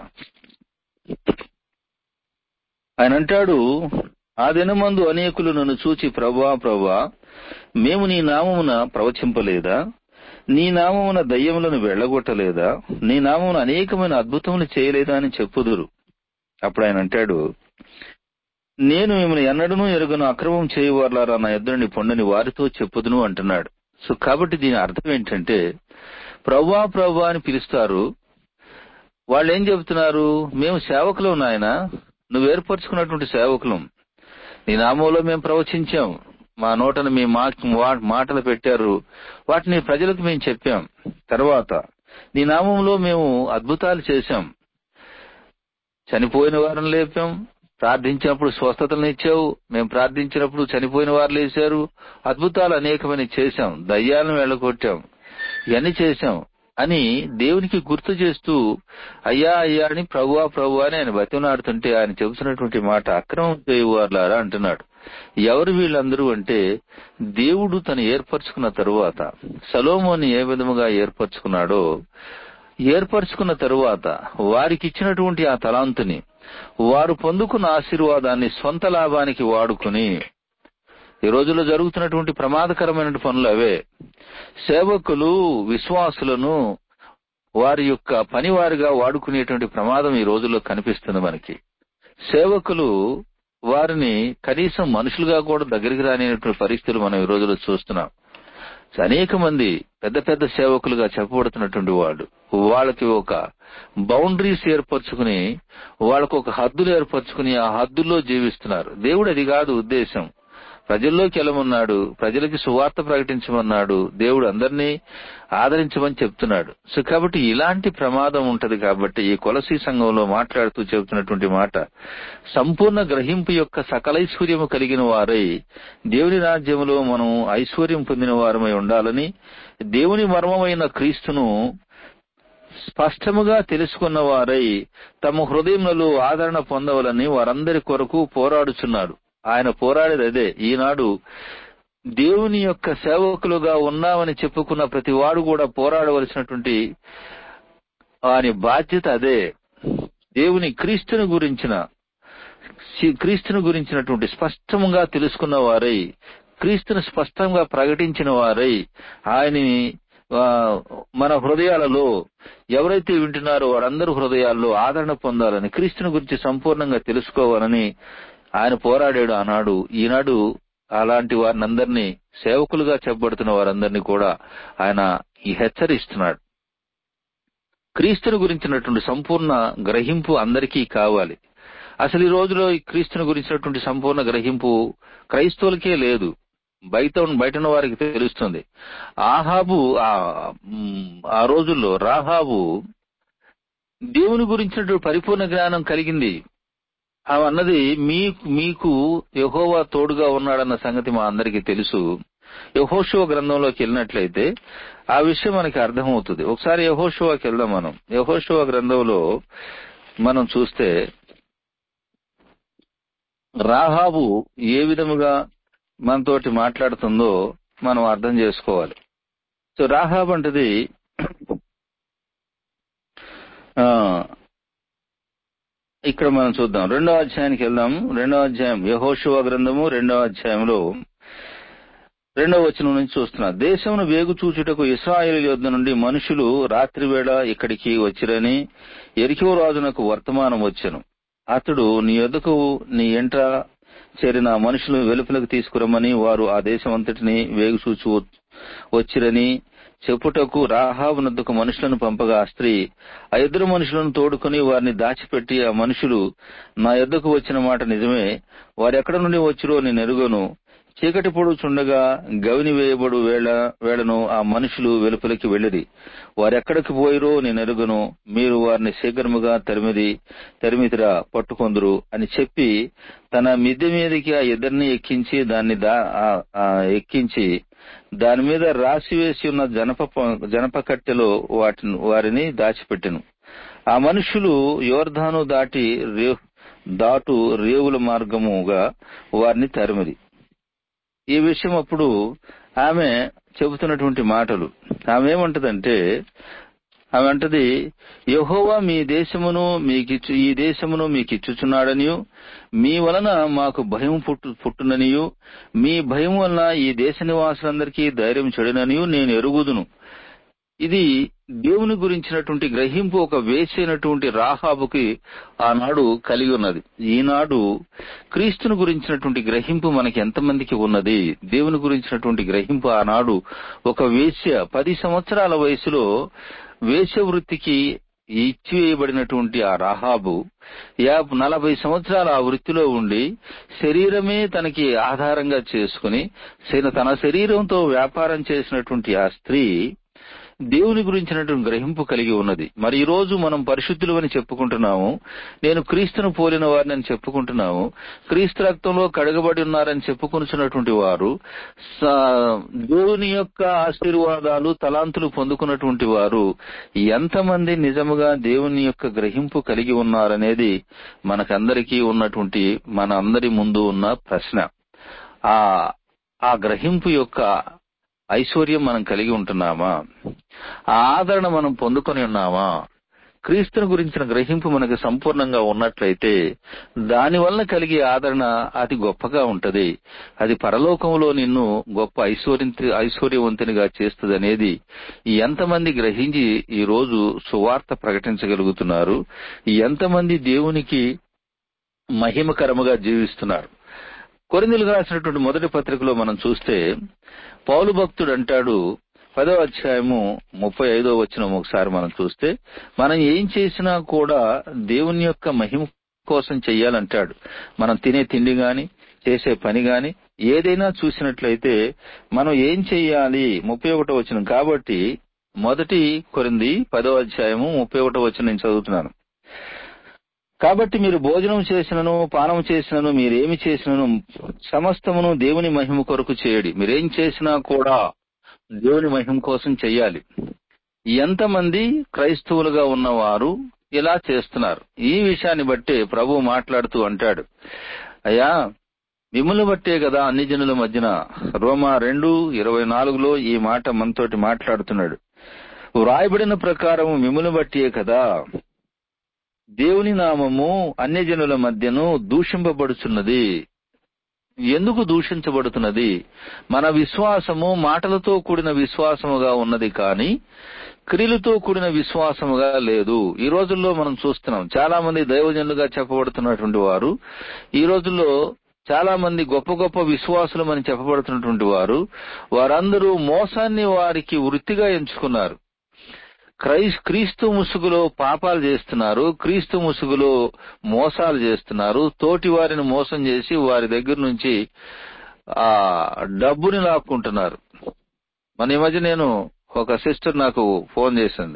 ఆయన అంటాడు ఆ దినమందు అనేకులు నన్ను చూచి ప్రభా ప్రభా మేము నీ నామమున ప్రవచింపలేదా నీ నామమున దయ్యములను వెళ్ళగొట్టలేదా నీ నామమున అనేకమైన అద్భుతములు చేయలేదా అని చెప్పుదురు అప్పుడు ఆయన అంటాడు నేను మిమ్మల్ని ఎన్నడూ ఎరుగను అక్రమం చేయవారులారా నా ఎదురుని పొండని వారితో చెప్పుదును అంటున్నాడు సో కాబట్టి దీని అర్థం ఏంటంటే ప్రవ్వా ప్రవ్వా అని పిలుస్తారు వాళ్ళు ఏం చెబుతున్నారు మేము సేవకులం నాయన నువ్వు ఏర్పరచుకున్నటువంటి సేవకులం నీ నామంలో మేము ప్రవచించాం మా నోటను మీ మా- మాటలు పెట్టారు వాటిని ప్రజలకు మేము చెప్పాం తర్వాత నీ నామంలో మేము అద్భుతాలు చేశాం చనిపోయిన వారిని లేపాం ప్రార్థించినప్పుడు స్వస్థతలను ఇచ్చావు మేము ప్రార్థించినప్పుడు చనిపోయిన వారు లేచారు అద్భుతాలు అనేకమైన చేశాం దయ్యాలను వెళ్ళగొట్టాం ఇవన్నీ చేశాం అని దేవునికి గుర్తు చేస్తూ అయ్యా అయ్యా అని ప్రభువా ప్రభు అని ఆయన బతిమలాడుతుంటే ఆయన చెబుతున్నటువంటి మాట అక్రమం చేయవారులారా అంటున్నాడు ఎవరు వీళ్ళందరూ అంటే దేవుడు తను ఏర్పరచుకున్న తరువాత సలోమోని ఏ విధముగా ఏర్పరచుకున్నాడో ఏర్పరచుకున్న తరువాత వారికి ఇచ్చినటువంటి ఆ తలాంతుని వారు పొందుకున్న ఆశీర్వాదాన్ని సొంత లాభానికి వాడుకుని ఈ రోజుల్లో జరుగుతున్నటువంటి ప్రమాదకరమైన పనులు అవే సేవకులు విశ్వాసులను వారి యొక్క పనివారిగా వాడుకునేటువంటి ప్రమాదం ఈ రోజుల్లో కనిపిస్తుంది మనకి సేవకులు వారిని కనీసం మనుషులుగా కూడా దగ్గరికి రానిటువంటి పరిస్థితులు మనం ఈ రోజుల్లో చూస్తున్నాం అనేక మంది పెద్ద పెద్ద సేవకులుగా చెప్పబడుతున్నటువంటి వాళ్ళు వాళ్ళకి ఒక బౌండరీస్ ఏర్పరచుకుని వాళ్ళకు ఒక హద్దులు ఏర్పరచుకుని ఆ హద్దుల్లో జీవిస్తున్నారు దేవుడు అది కాదు ఉద్దేశం ప్రజల్లోకి వెళ్ళమన్నాడు ప్రజలకి సువార్త ప్రకటించమన్నాడు దేవుడు అందరినీ ఆదరించమని చెప్తున్నాడు సో కాబట్టి ఇలాంటి ప్రమాదం ఉంటది కాబట్టి ఈ కొలసీ సంఘంలో మాట్లాడుతూ చెబుతున్నటువంటి మాట సంపూర్ణ గ్రహింపు యొక్క సకలైశ్వర్యము కలిగిన వారై దేవుని రాజ్యములో మనం ఐశ్వర్యం పొందిన వారమై ఉండాలని దేవుని మర్మమైన క్రీస్తును స్పష్టముగా తెలుసుకున్న వారై తమ హృదయములలో ఆదరణ పొందవలని వారందరి కొరకు పోరాడుచున్నారు ఆయన పోరాడేది అదే ఈనాడు దేవుని యొక్క సేవకులుగా ఉన్నామని చెప్పుకున్న ప్రతి వాడు కూడా పోరాడవలసినటువంటి ఆయన బాధ్యత అదే దేవుని క్రీస్తుని గురించిన క్రీస్తుని గురించినటువంటి స్పష్టంగా తెలుసుకున్న వారై క్రీస్తుని స్పష్టంగా ప్రకటించిన వారై ఆయనని ఆ, మన హృదయాలలో ఎవరైతే వింటున్నారో వారందరూ హృదయాల్లో ఆదరణ పొందాలని క్రీస్తుని గురించి సంపూర్ణంగా తెలుసుకోవాలని ఆయన పోరాడాడు ఆనాడు ఈనాడు అలాంటి వారిని అందరినీ సేవకులుగా చెప్పబడుతున్న వారందరినీ కూడా ఆయన ఈ హెచ్చరిస్తున్నాడు క్రీస్తుని గురించినటువంటి సంపూర్ణ గ్రహింపు అందరికీ కావాలి అసలు ఈ రోజులో ఈ క్రీస్తుని గురించినటువంటి సంపూర్ణ గ్రహింపు క్రైస్తవులకే లేదు బయట ఉన్న- బయట ఉన్న వారికి తెలుస్తుంది ఆహాబు ఆ మ్, ఆ రోజుల్లో రాహాబు దేవుని గురించినటువంటి పరిపూర్ణ జ్ఞానం కలిగింది ఆమె అన్నది మీ మీకు యహోవా తోడుగా ఉన్నాడన్న సంగతి మా అందరికీ తెలుసు యహోషువ గ్రంథంలోకి వెళ్ళినట్లయితే ఆ విషయం మనకి అర్థమవుతుంది ఒకసారి యహోషువాకి వెళ్దాం మనం యహోషువ గ్రంథంలో మనం చూస్తే రాహాబు ఏ విధముగా మనతోటి మాట్లాడుతుందో మనం అర్థం చేసుకోవాలి సో రాహాబ్ అంటది ఆ, ఇక్కడ మనం చూద్దాం రెండవ అధ్యాయానికి వెళ్దాం రెండవ అధ్యాయం యహోషువ గ్రంథము రెండవ అధ్యాయంలో రెండవ వచనం నుంచి చూస్తున్నా దేశమును వేగు చూచుటకు ఇస్రాయేల్ యొద్ద నుండి మనుషులు రాత్రి వేళ ఇక్కడికి వచ్చిరని ఎరికో రాజునకు వర్తమానం వచ్చెను అతడు నీ యొద్దకు నీ ఎంట చేరిన మనుషులు వెలుపలకు తీసుకురమ్మని వారు ఆ దేశం అంతటిని వేగు చూచు వచ్చిరని చెప్పుటకు రాహాబు నద్దకు మనుషులను పంపగా ఆ స్త్రీ ఆ ఇద్దరు మనుషులను తోడుకొని వారిని దాచిపెట్టి ఆ మనుషులు నా యొద్దకు వచ్చిన మాట నిజమే వారెక్కడ నుండి వచ్చిరో నేను ఎరుగను చీకటి పొడుచుండగా గవిని వేయబడు వేళ వేళను ఆ మనుషులు వెలుపలికి వెళ్ళిరి వారెక్కడికి పోయిరో నేను ఎరుగను మీరు వారిని శీఘ్రముగా తరిమిది తరిమితిరా పట్టుకొందురు అని చెప్పి తన మిద్దె మీదకి ఆ ఇద్దరిని ఎక్కించి దాన్ని దా ఆ- ఆ ఎక్కించి దాని మీద రాసి వేసి ఉన్న జనప ప- జనప కట్టెలో వాటిని వారిని దాచిపెట్టెను ఆ మనుషులు యోర్ధాను దాటి రే దాటు రేవుల మార్గముగా వారిని తరిమిది ఈ విషయం అప్పుడు ఆమె చెబుతున్నటువంటి మాటలు ఆమె ఏమంటదంటే ఆమె అంటది యహోవా మీ దేశమును మీకిచ్చు ఈ దేశమును మీకిచ్చుచున్నాడనియు మీ వలన మాకు భయం పుట్టు పుట్టుననియు మీ భయం వలన ఈ దేశ నివాసులందరికీ ధైర్యం చెడుననియు నేను ఎరుగుదును ఇది దేవుని గురించినటువంటి గ్రహింపు ఒక వేసైనటువంటి రాహాబుకి ఆనాడు కలిగి ఉన్నది ఈనాడు క్రీస్తుని గురించినటువంటి గ్రహింపు మనకి ఎంతమందికి ఉన్నది దేవుని గురించినటువంటి గ్రహింపు ఆనాడు ఒక వేశ్య పది సంవత్సరాల వయసులో వేశ్య వృత్తికి ఇచ్చివేయబడినటువంటి ఆ రాహాబు యా నలభై సంవత్సరాల ఆ వృత్తిలో ఉండి శరీరమే తనకి ఆధారంగా చేసుకుని తన శరీరంతో వ్యాపారం చేసినటువంటి ఆ స్త్రీ దేవుని గురించినటువంటి గ్రహింపు కలిగి ఉన్నది మరి ఈ రోజు మనం పరిశుద్ధులు అని చెప్పుకుంటున్నాము నేను క్రీస్తును పోలిన వారిని అని చెప్పుకుంటున్నాము క్రీస్తు రక్తంలో కడగబడి ఉన్నారని చెప్పుకొనిచున్నటువంటి వారు దేవుని యొక్క ఆశీర్వాదాలు తలాంతులు పొందుకున్నటువంటి వారు ఎంతమంది నిజముగా దేవుని యొక్క గ్రహింపు కలిగి ఉన్నారనేది మనకందరికీ ఉన్నటువంటి మన అందరి ముందు ఉన్న ప్రశ్న ఆ ఆ గ్రహింపు యొక్క ఐశ్వర్యం మనం కలిగి ఉంటున్నామా ఆ ఆదరణ మనం పొందుకొని ఉన్నామా క్రీస్తుని గురించిన గ్రహింపు మనకు సంపూర్ణంగా ఉన్నట్లయితే దానివల్ల కలిగే ఆదరణ అతి గొప్పగా ఉంటది అది పరలోకంలో నిన్ను గొప్ప ఐశ్వర్య ఐశ్వర్యవంతునిగా చేస్తుంది అనేది ఎంతమంది గ్రహించి ఈ రోజు సువార్త ప్రకటించగలుగుతున్నారు ఎంతమంది దేవునికి మహిమకరముగా జీవిస్తున్నారు కొరిందులు రాసినటువంటి మొదటి పత్రికలో మనం చూస్తే పౌలు భక్తుడు అంటాడు పదో అధ్యాయము ముప్పై ఐదో వచ్చిన ఒకసారి మనం చూస్తే మనం ఏం చేసినా కూడా దేవుని యొక్క మహిమ కోసం చెయ్యాలంటాడు మనం తినే తిండి గాని చేసే పని గాని ఏదైనా చూసినట్లయితే మనం ఏం చెయ్యాలి ముప్పై ఒకటో వచ్చిన కాబట్టి మొదటి కొరింది పదో అధ్యాయము ముప్పై ఒకటో వచ్చిన నేను చదువుతున్నాను కాబట్టి మీరు భోజనం చేసినను పానం చేసినను మీరేమి చేసినను సమస్తమును దేవుని మహిమ కొరకు చేయడి మీరేం చేసినా కూడా దేవుని మహిమ కోసం చెయ్యాలి ఎంతమంది క్రైస్తవులుగా ఉన్నవారు ఇలా చేస్తున్నారు ఈ విషయాన్ని బట్టే ప్రభు మాట్లాడుతూ అంటాడు అయ్యా మిమ్మల్ని బట్టే కదా అన్ని జనుల మధ్యన రోమా రెండు ఇరవై నాలుగులో ఈ మాట మనతోటి మాట్లాడుతున్నాడు వ్రాయబడిన ప్రకారం మిమ్మల్ని బట్టియే కదా దేవుని నామము అన్యజనుల మధ్యను దూషింపబడుచున్నది ఎందుకు దూషించబడుతున్నది మన విశ్వాసము మాటలతో కూడిన విశ్వాసముగా ఉన్నది కానీ క్రియలతో కూడిన విశ్వాసముగా లేదు ఈ రోజుల్లో మనం చూస్తున్నాం చాలా మంది దైవజనులుగా చెప్పబడుతున్నటువంటి వారు ఈ రోజుల్లో చాలా మంది గొప్ప గొప్ప విశ్వాసులు అని చెప్పబడుతున్నటువంటి వారు వారందరూ మోసాన్ని వారికి వృత్తిగా ఎంచుకున్నారు క్రైస్ క్రీస్తు ముసుగులో పాపాలు చేస్తున్నారు క్రీస్తు ముసుగులో మోసాలు చేస్తున్నారు తోటి వారిని మోసం చేసి వారి దగ్గర నుంచి ఆ డబ్బుని లాక్కుంటున్నారు మన ఈ మధ్య నేను ఒక సిస్టర్ నాకు ఫోన్ చేసింది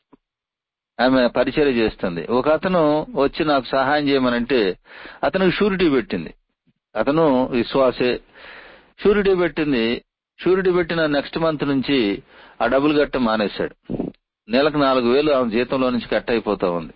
ఆమె పరిచయం చేస్తుంది ఒక అతను వచ్చి నాకు సహాయం చేయమనంటే అతనికి షూరిటీ పెట్టింది అతను విశ్వాసే షూరిటీ పెట్టింది షూరిటీ పెట్టిన నెక్స్ట్ మంత్ నుంచి ఆ డబ్బులు కట్ట మానేశాడు నెలకు నాలుగు వేలు ఆమె జీతంలో నుంచి కట్ అయిపోతా ఉంది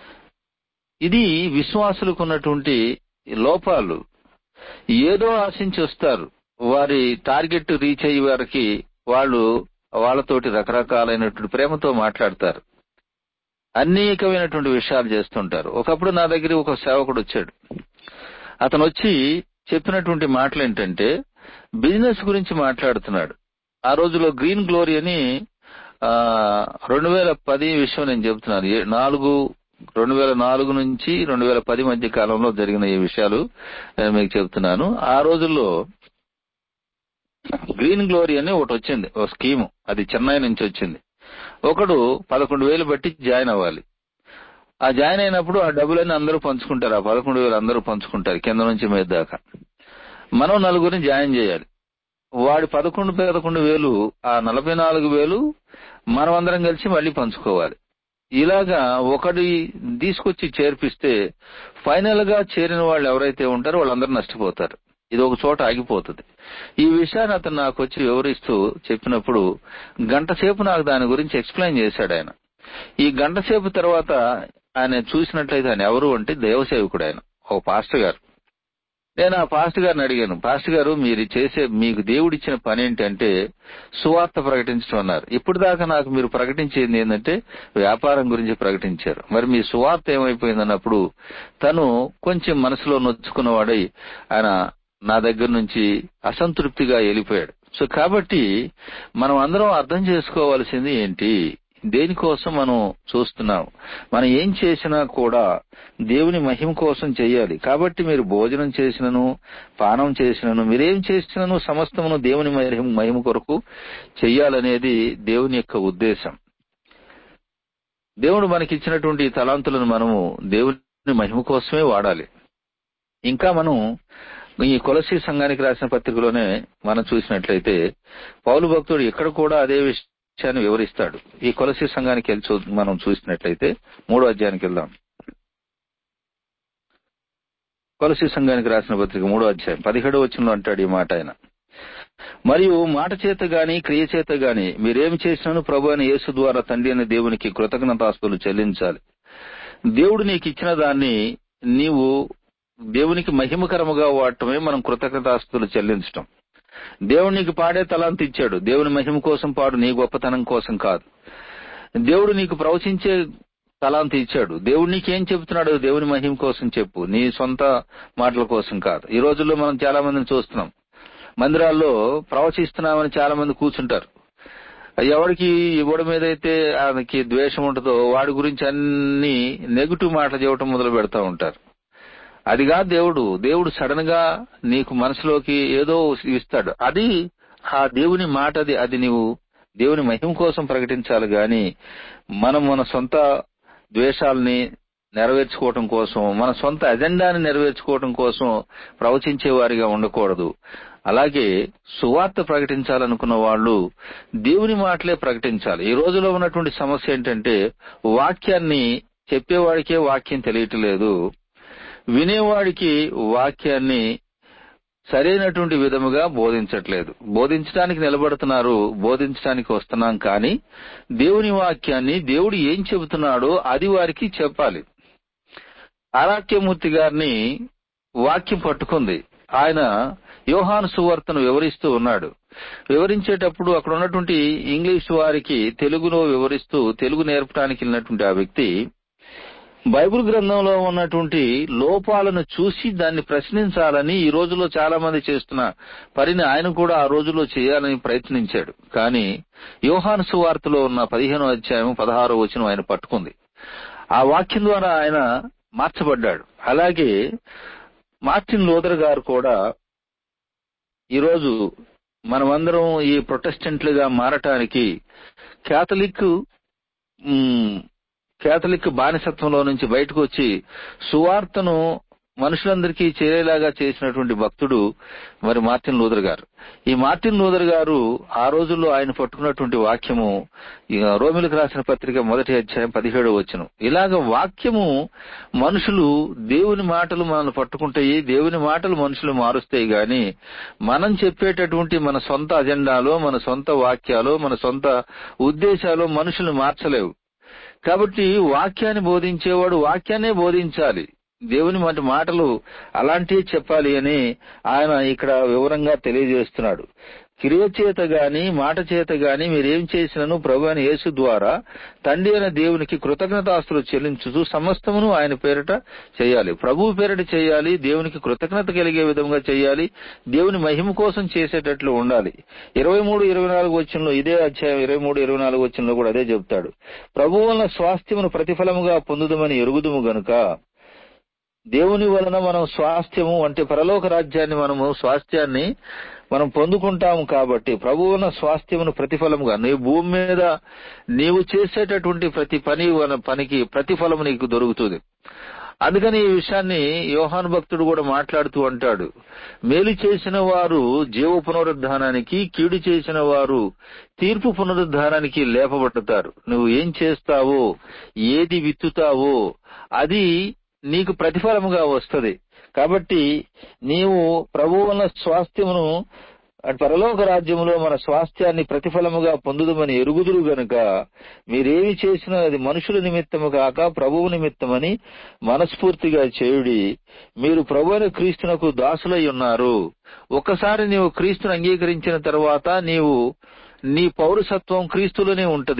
ఇది విశ్వాసులకు ఉన్నటువంటి లోపాలు ఏదో ఆశించి వస్తారు వారి టార్గెట్ రీచ్ అయ్యే వారికి వాళ్ళు వాళ్ళతోటి రకరకాలైనటువంటి ప్రేమతో మాట్లాడతారు అనేకమైనటువంటి విషయాలు చేస్తుంటారు ఒకప్పుడు నా దగ్గర ఒక సేవకుడు వచ్చాడు అతను వచ్చి చెప్పినటువంటి మాటలు ఏంటంటే బిజినెస్ గురించి మాట్లాడుతున్నాడు ఆ రోజులో గ్రీన్ గ్లోరీ అని రెండు వేల పది విషయం నేను చెప్తున్నాను నాలుగు రెండు వేల నాలుగు నుంచి రెండు వేల పది మధ్య కాలంలో జరిగిన ఈ విషయాలు నేను మీకు చెప్తున్నాను ఆ రోజుల్లో గ్రీన్ గ్లోరీ అని ఒకటి వచ్చింది ఒక స్కీము అది చెన్నై నుంచి వచ్చింది ఒకడు పదకొండు వేలు బట్టి జాయిన్ అవ్వాలి ఆ జాయిన్ అయినప్పుడు ఆ డబ్బులన్నీ అందరూ పంచుకుంటారు ఆ పదకొండు వేలు అందరూ పంచుకుంటారు కింద నుంచి మీద దాకా మనం నలుగురిని జాయిన్ చేయాలి వాడి పదకొండు పదకొండు వేలు ఆ నలభై నాలుగు వేలు మనం అందరం కలిసి మళ్ళీ పంచుకోవాలి ఇలాగా ఒకటి తీసుకొచ్చి చేర్పిస్తే ఫైనల్ గా చేరిన వాళ్ళు ఎవరైతే ఉంటారో వాళ్ళందరూ నష్టపోతారు ఇది ఒక చోట ఆగిపోతుంది ఈ విషయాన్ని అతను నాకు వచ్చి వివరిస్తూ చెప్పినప్పుడు గంట సేపు నాకు దాని గురించి ఎక్స్ప్లెయిన్ చేశాడు ఆయన ఈ గంట సేపు తర్వాత ఆయన చూసినట్లయితే ఆయన ఎవరు అంటే దేవసేవకుడు ఆయన ఒక పాస్టర్ గారు నేను ఆ పాస్టర్ గారిని అడిగాను పాస్టర్ గారు మీరు చేసే మీకు దేవుడిచ్చిన పని ఏంటంటే సువార్త ప్రకటించడం అన్నారు ఇప్పుడు దాకా నాకు మీరు ప్రకటించేది ఏంటంటే వ్యాపారం గురించి ప్రకటించారు మరి మీ సువార్త ఏమైపోయిందన్నప్పుడు తను కొంచెం మనసులో నొచ్చుకున్నవాడై ఆయన నా దగ్గర నుంచి అసంతృప్తిగా వెళ్ళిపోయాడు సో కాబట్టి మనం అందరం అర్థం చేసుకోవాల్సింది ఏంటి దేనికోసం మనం చూస్తున్నాం మనం ఏం చేసినా కూడా దేవుని మహిమ కోసం చేయాలి కాబట్టి మీరు భోజనం చేసినను పానం చేసినను మీరేం చేసినను సమస్తమును దేవుని మహిమ మహిమ కొరకు చెయ్యాలనేది దేవుని యొక్క ఉద్దేశం దేవుడు మనకి ఇచ్చినటువంటి ఈ తలాంతులను మనము దేవుని మహిమ కోసమే వాడాలి ఇంకా మనం ఈ కొలసి సంఘానికి రాసిన పత్రికలోనే మనం చూసినట్లయితే పౌలు భక్తుడు ఇక్కడ కూడా అదే విషయాన్ని వివరిస్తాడు ఈ కొలసి సంఘానికి వెళ్ళి చూ- మనం చూసినట్లయితే మూడో అధ్యాయానికి వెళ్దాం కొలసి సంఘానికి రాసిన పత్రిక మూడో అధ్యాయం పదిహేడో వచనంలో అంటాడు ఈ మాట ఆయన మరియు మాట చేత గాని క్రియ చేత గాని మీరేం చేసినాను ప్రభు అని యేసు ద్వారా తండ్రి అనే దేవునికి కృతజ్ఞతాస్తులు చెల్లించాలి దేవుడు నీకు ఇచ్చిన దాన్ని నీవు దేవునికి మహిమకరముగా వాడటమే మనం కృతజ్ఞతాస్తులు చెల్లించటం దేవుడు నీకు పాడే తలాంతి ఇచ్చాడు దేవుని మహిమ కోసం పాడు నీ గొప్పతనం కోసం కాదు దేవుడు నీకు ప్రవచించే తలాంతి ఇచ్చాడు దేవుడు నీకేం చెబుతున్నాడు దేవుని మహిమ కోసం చెప్పు నీ సొంత మాటల కోసం కాదు ఈ రోజుల్లో మనం చాలా మందిని చూస్తున్నాం మందిరాల్లో ప్రవచిస్తున్నామని చాలా మంది కూర్చుంటారు ఎవరికి ఎవడి మీద అయితే ఆయనకి ద్వేషం ఉంటుందో వాడి గురించి అన్ని నెగిటివ్ మాటలు చెప్పడం మొదలు పెడతా ఉంటారు అది కాదు దేవుడు దేవుడు సడన్ గా నీకు మనసులోకి ఏదో ఇస్తాడు అది ఆ దేవుని మాట అది అది నీవు దేవుని మహిమ కోసం ప్రకటించాలి గాని మనం మన సొంత ద్వేషాలని నెరవేర్చుకోవటం కోసం మన సొంత ఎజెండాని నెరవేర్చుకోవటం కోసం ప్రవచించే వారిగా ఉండకూడదు అలాగే సువార్త ప్రకటించాలనుకున్న వాళ్ళు దేవుని మాటలే ప్రకటించాలి ఈ రోజులో ఉన్నటువంటి సమస్య ఏంటంటే వాక్యాన్ని చెప్పేవాడికే వాక్యం తెలియట్లేదు వినేవాడికి వాక్యాన్ని సరైనటువంటి విధముగా బోధించట్లేదు బోధించడానికి నిలబడుతున్నారు బోధించడానికి వస్తున్నాం కానీ దేవుని వాక్యాన్ని దేవుడు ఏం చెబుతున్నాడో అది వారికి చెప్పాలి ఆరాక్యమూర్తి గారిని వాక్యం పట్టుకుంది ఆయన యోహాను సువార్తను వివరిస్తూ ఉన్నాడు వివరించేటప్పుడు అక్కడ ఉన్నటువంటి ఇంగ్లీష్ వారికి తెలుగులో వివరిస్తూ తెలుగు నేర్పడానికి వెళ్ళినటువంటి ఆ వ్యక్తి బైబిల్ గ్రంథంలో ఉన్నటువంటి లోపాలను చూసి దాన్ని ప్రశ్నించాలని ఈ రోజుల్లో చాలా మంది చేస్తున్న పనిని ఆయన కూడా ఆ రోజుల్లో చేయాలని ప్రయత్నించాడు కానీ యోహాను సువార్తలో ఉన్న పదిహేనో అధ్యాయం పదహారో వచనం ఆయన పట్టుకుంది ఆ వాక్యం ద్వారా ఆయన మార్చబడ్డాడు అలాగే మార్టిన్ లోదర్ గారు కూడా ఈరోజు మనమందరం ఈ ప్రొటెస్టెంట్లుగా మారటానికి క్యాథలిక్ మ్, కేథలిక్ బానిసత్వంలో నుంచి బయటకు వచ్చి సువార్తను మనుషులందరికీ చేరేలాగా చేసినటువంటి భక్తుడు మరి మార్టిన్ లూథర్ గారు ఈ మార్టిన్ లూథర్ గారు ఆ రోజుల్లో ఆయన పట్టుకున్నటువంటి వాక్యము ఇక రోమిలకు రాసిన పత్రిక మొదటి అధ్యాయం పదిహేడు వచ్చును ఇలాగ వాక్యము మనుషులు దేవుని మాటలు మనల్ని పట్టుకుంటాయి దేవుని మాటలు మనుషులు మారుస్తాయి గాని మనం చెప్పేటటువంటి మన సొంత అజెండాలో మన సొంత వాక్యాలు మన సొంత ఉద్దేశాలు మనుషులు మార్చలేవు కాబట్టి వాక్యాన్ని బోధించేవాడు వాక్యాన్నే బోధించాలి దేవుని వంటి మాటలు అలాంటివి చెప్పాలి అని ఆయన ఇక్కడ వివరంగా తెలియజేస్తున్నాడు క్రియ చేత గాని మాట చేత గాని మీరేం చేసినను ప్రభు అని యేసు ద్వారా తండ్రి అయిన దేవునికి కృతజ్ఞతాస్తులు చెల్లించుతూ సమస్తమును ఆయన పేరిట చేయాలి ప్రభువు పేరిట చేయాలి దేవునికి కృతజ్ఞత కలిగే విధంగా చేయాలి దేవుని మహిమ కోసం చేసేటట్లు ఉండాలి ఇరవై మూడు ఇరవై నాలుగు వచ్చంలో ఇదే అధ్యాయం ఇరవై మూడు ఇరవై నాలుగు వచ్చంలో కూడా అదే చెప్తాడు ప్రభు వలన స్వాస్థ్యమును ప్రతిఫలముగా పొందుదమని ఎరుగుదుము గనుక దేవుని వలన మనం స్వాస్థ్యము అంటే పరలోక రాజ్యాన్ని మనము స్వాస్థ్యాన్ని మనం పొందుకుంటాము కాబట్టి ప్రభువున స్వాస్థ్యమును ప్రతిఫలముగా నీ భూమి మీద నీవు చేసేటటువంటి ప్రతి పని వన- పనికి ప్రతిఫలము నీకు దొరుకుతుంది అందుకని ఈ విషయాన్ని యోహాను భక్తుడు కూడా మాట్లాడుతూ అంటాడు మేలు చేసిన వారు జీవ పునరుద్ధానానికి కీడు చేసిన వారు తీర్పు పునరుద్ధానానికి లేపబడతారు నువ్వు ఏం చేస్తావో ఏది విత్తుతావో అది నీకు ప్రతిఫలముగా వస్తది కాబట్టి నీవు ప్రభువు వలన స్వాస్థ్యమును అటు పరలోక రాజ్యములో మన స్వాస్థ్యాన్ని ప్రతిఫలముగా పొందుదమని ఎరుగుదురు గనుక మీరేమి చేసినా అది మనుషుల నిమిత్తము కాక ప్రభువు నిమిత్తమని మనస్ఫూర్తిగా చేయుడి మీరు ప్రభు అయిన క్రీస్తునకు దాసులై ఉన్నారు ఒక్కసారి నీవు క్రీస్తును అంగీకరించిన తర్వాత నీవు నీ పౌరసత్వం క్రీస్తులోనే ఉంటది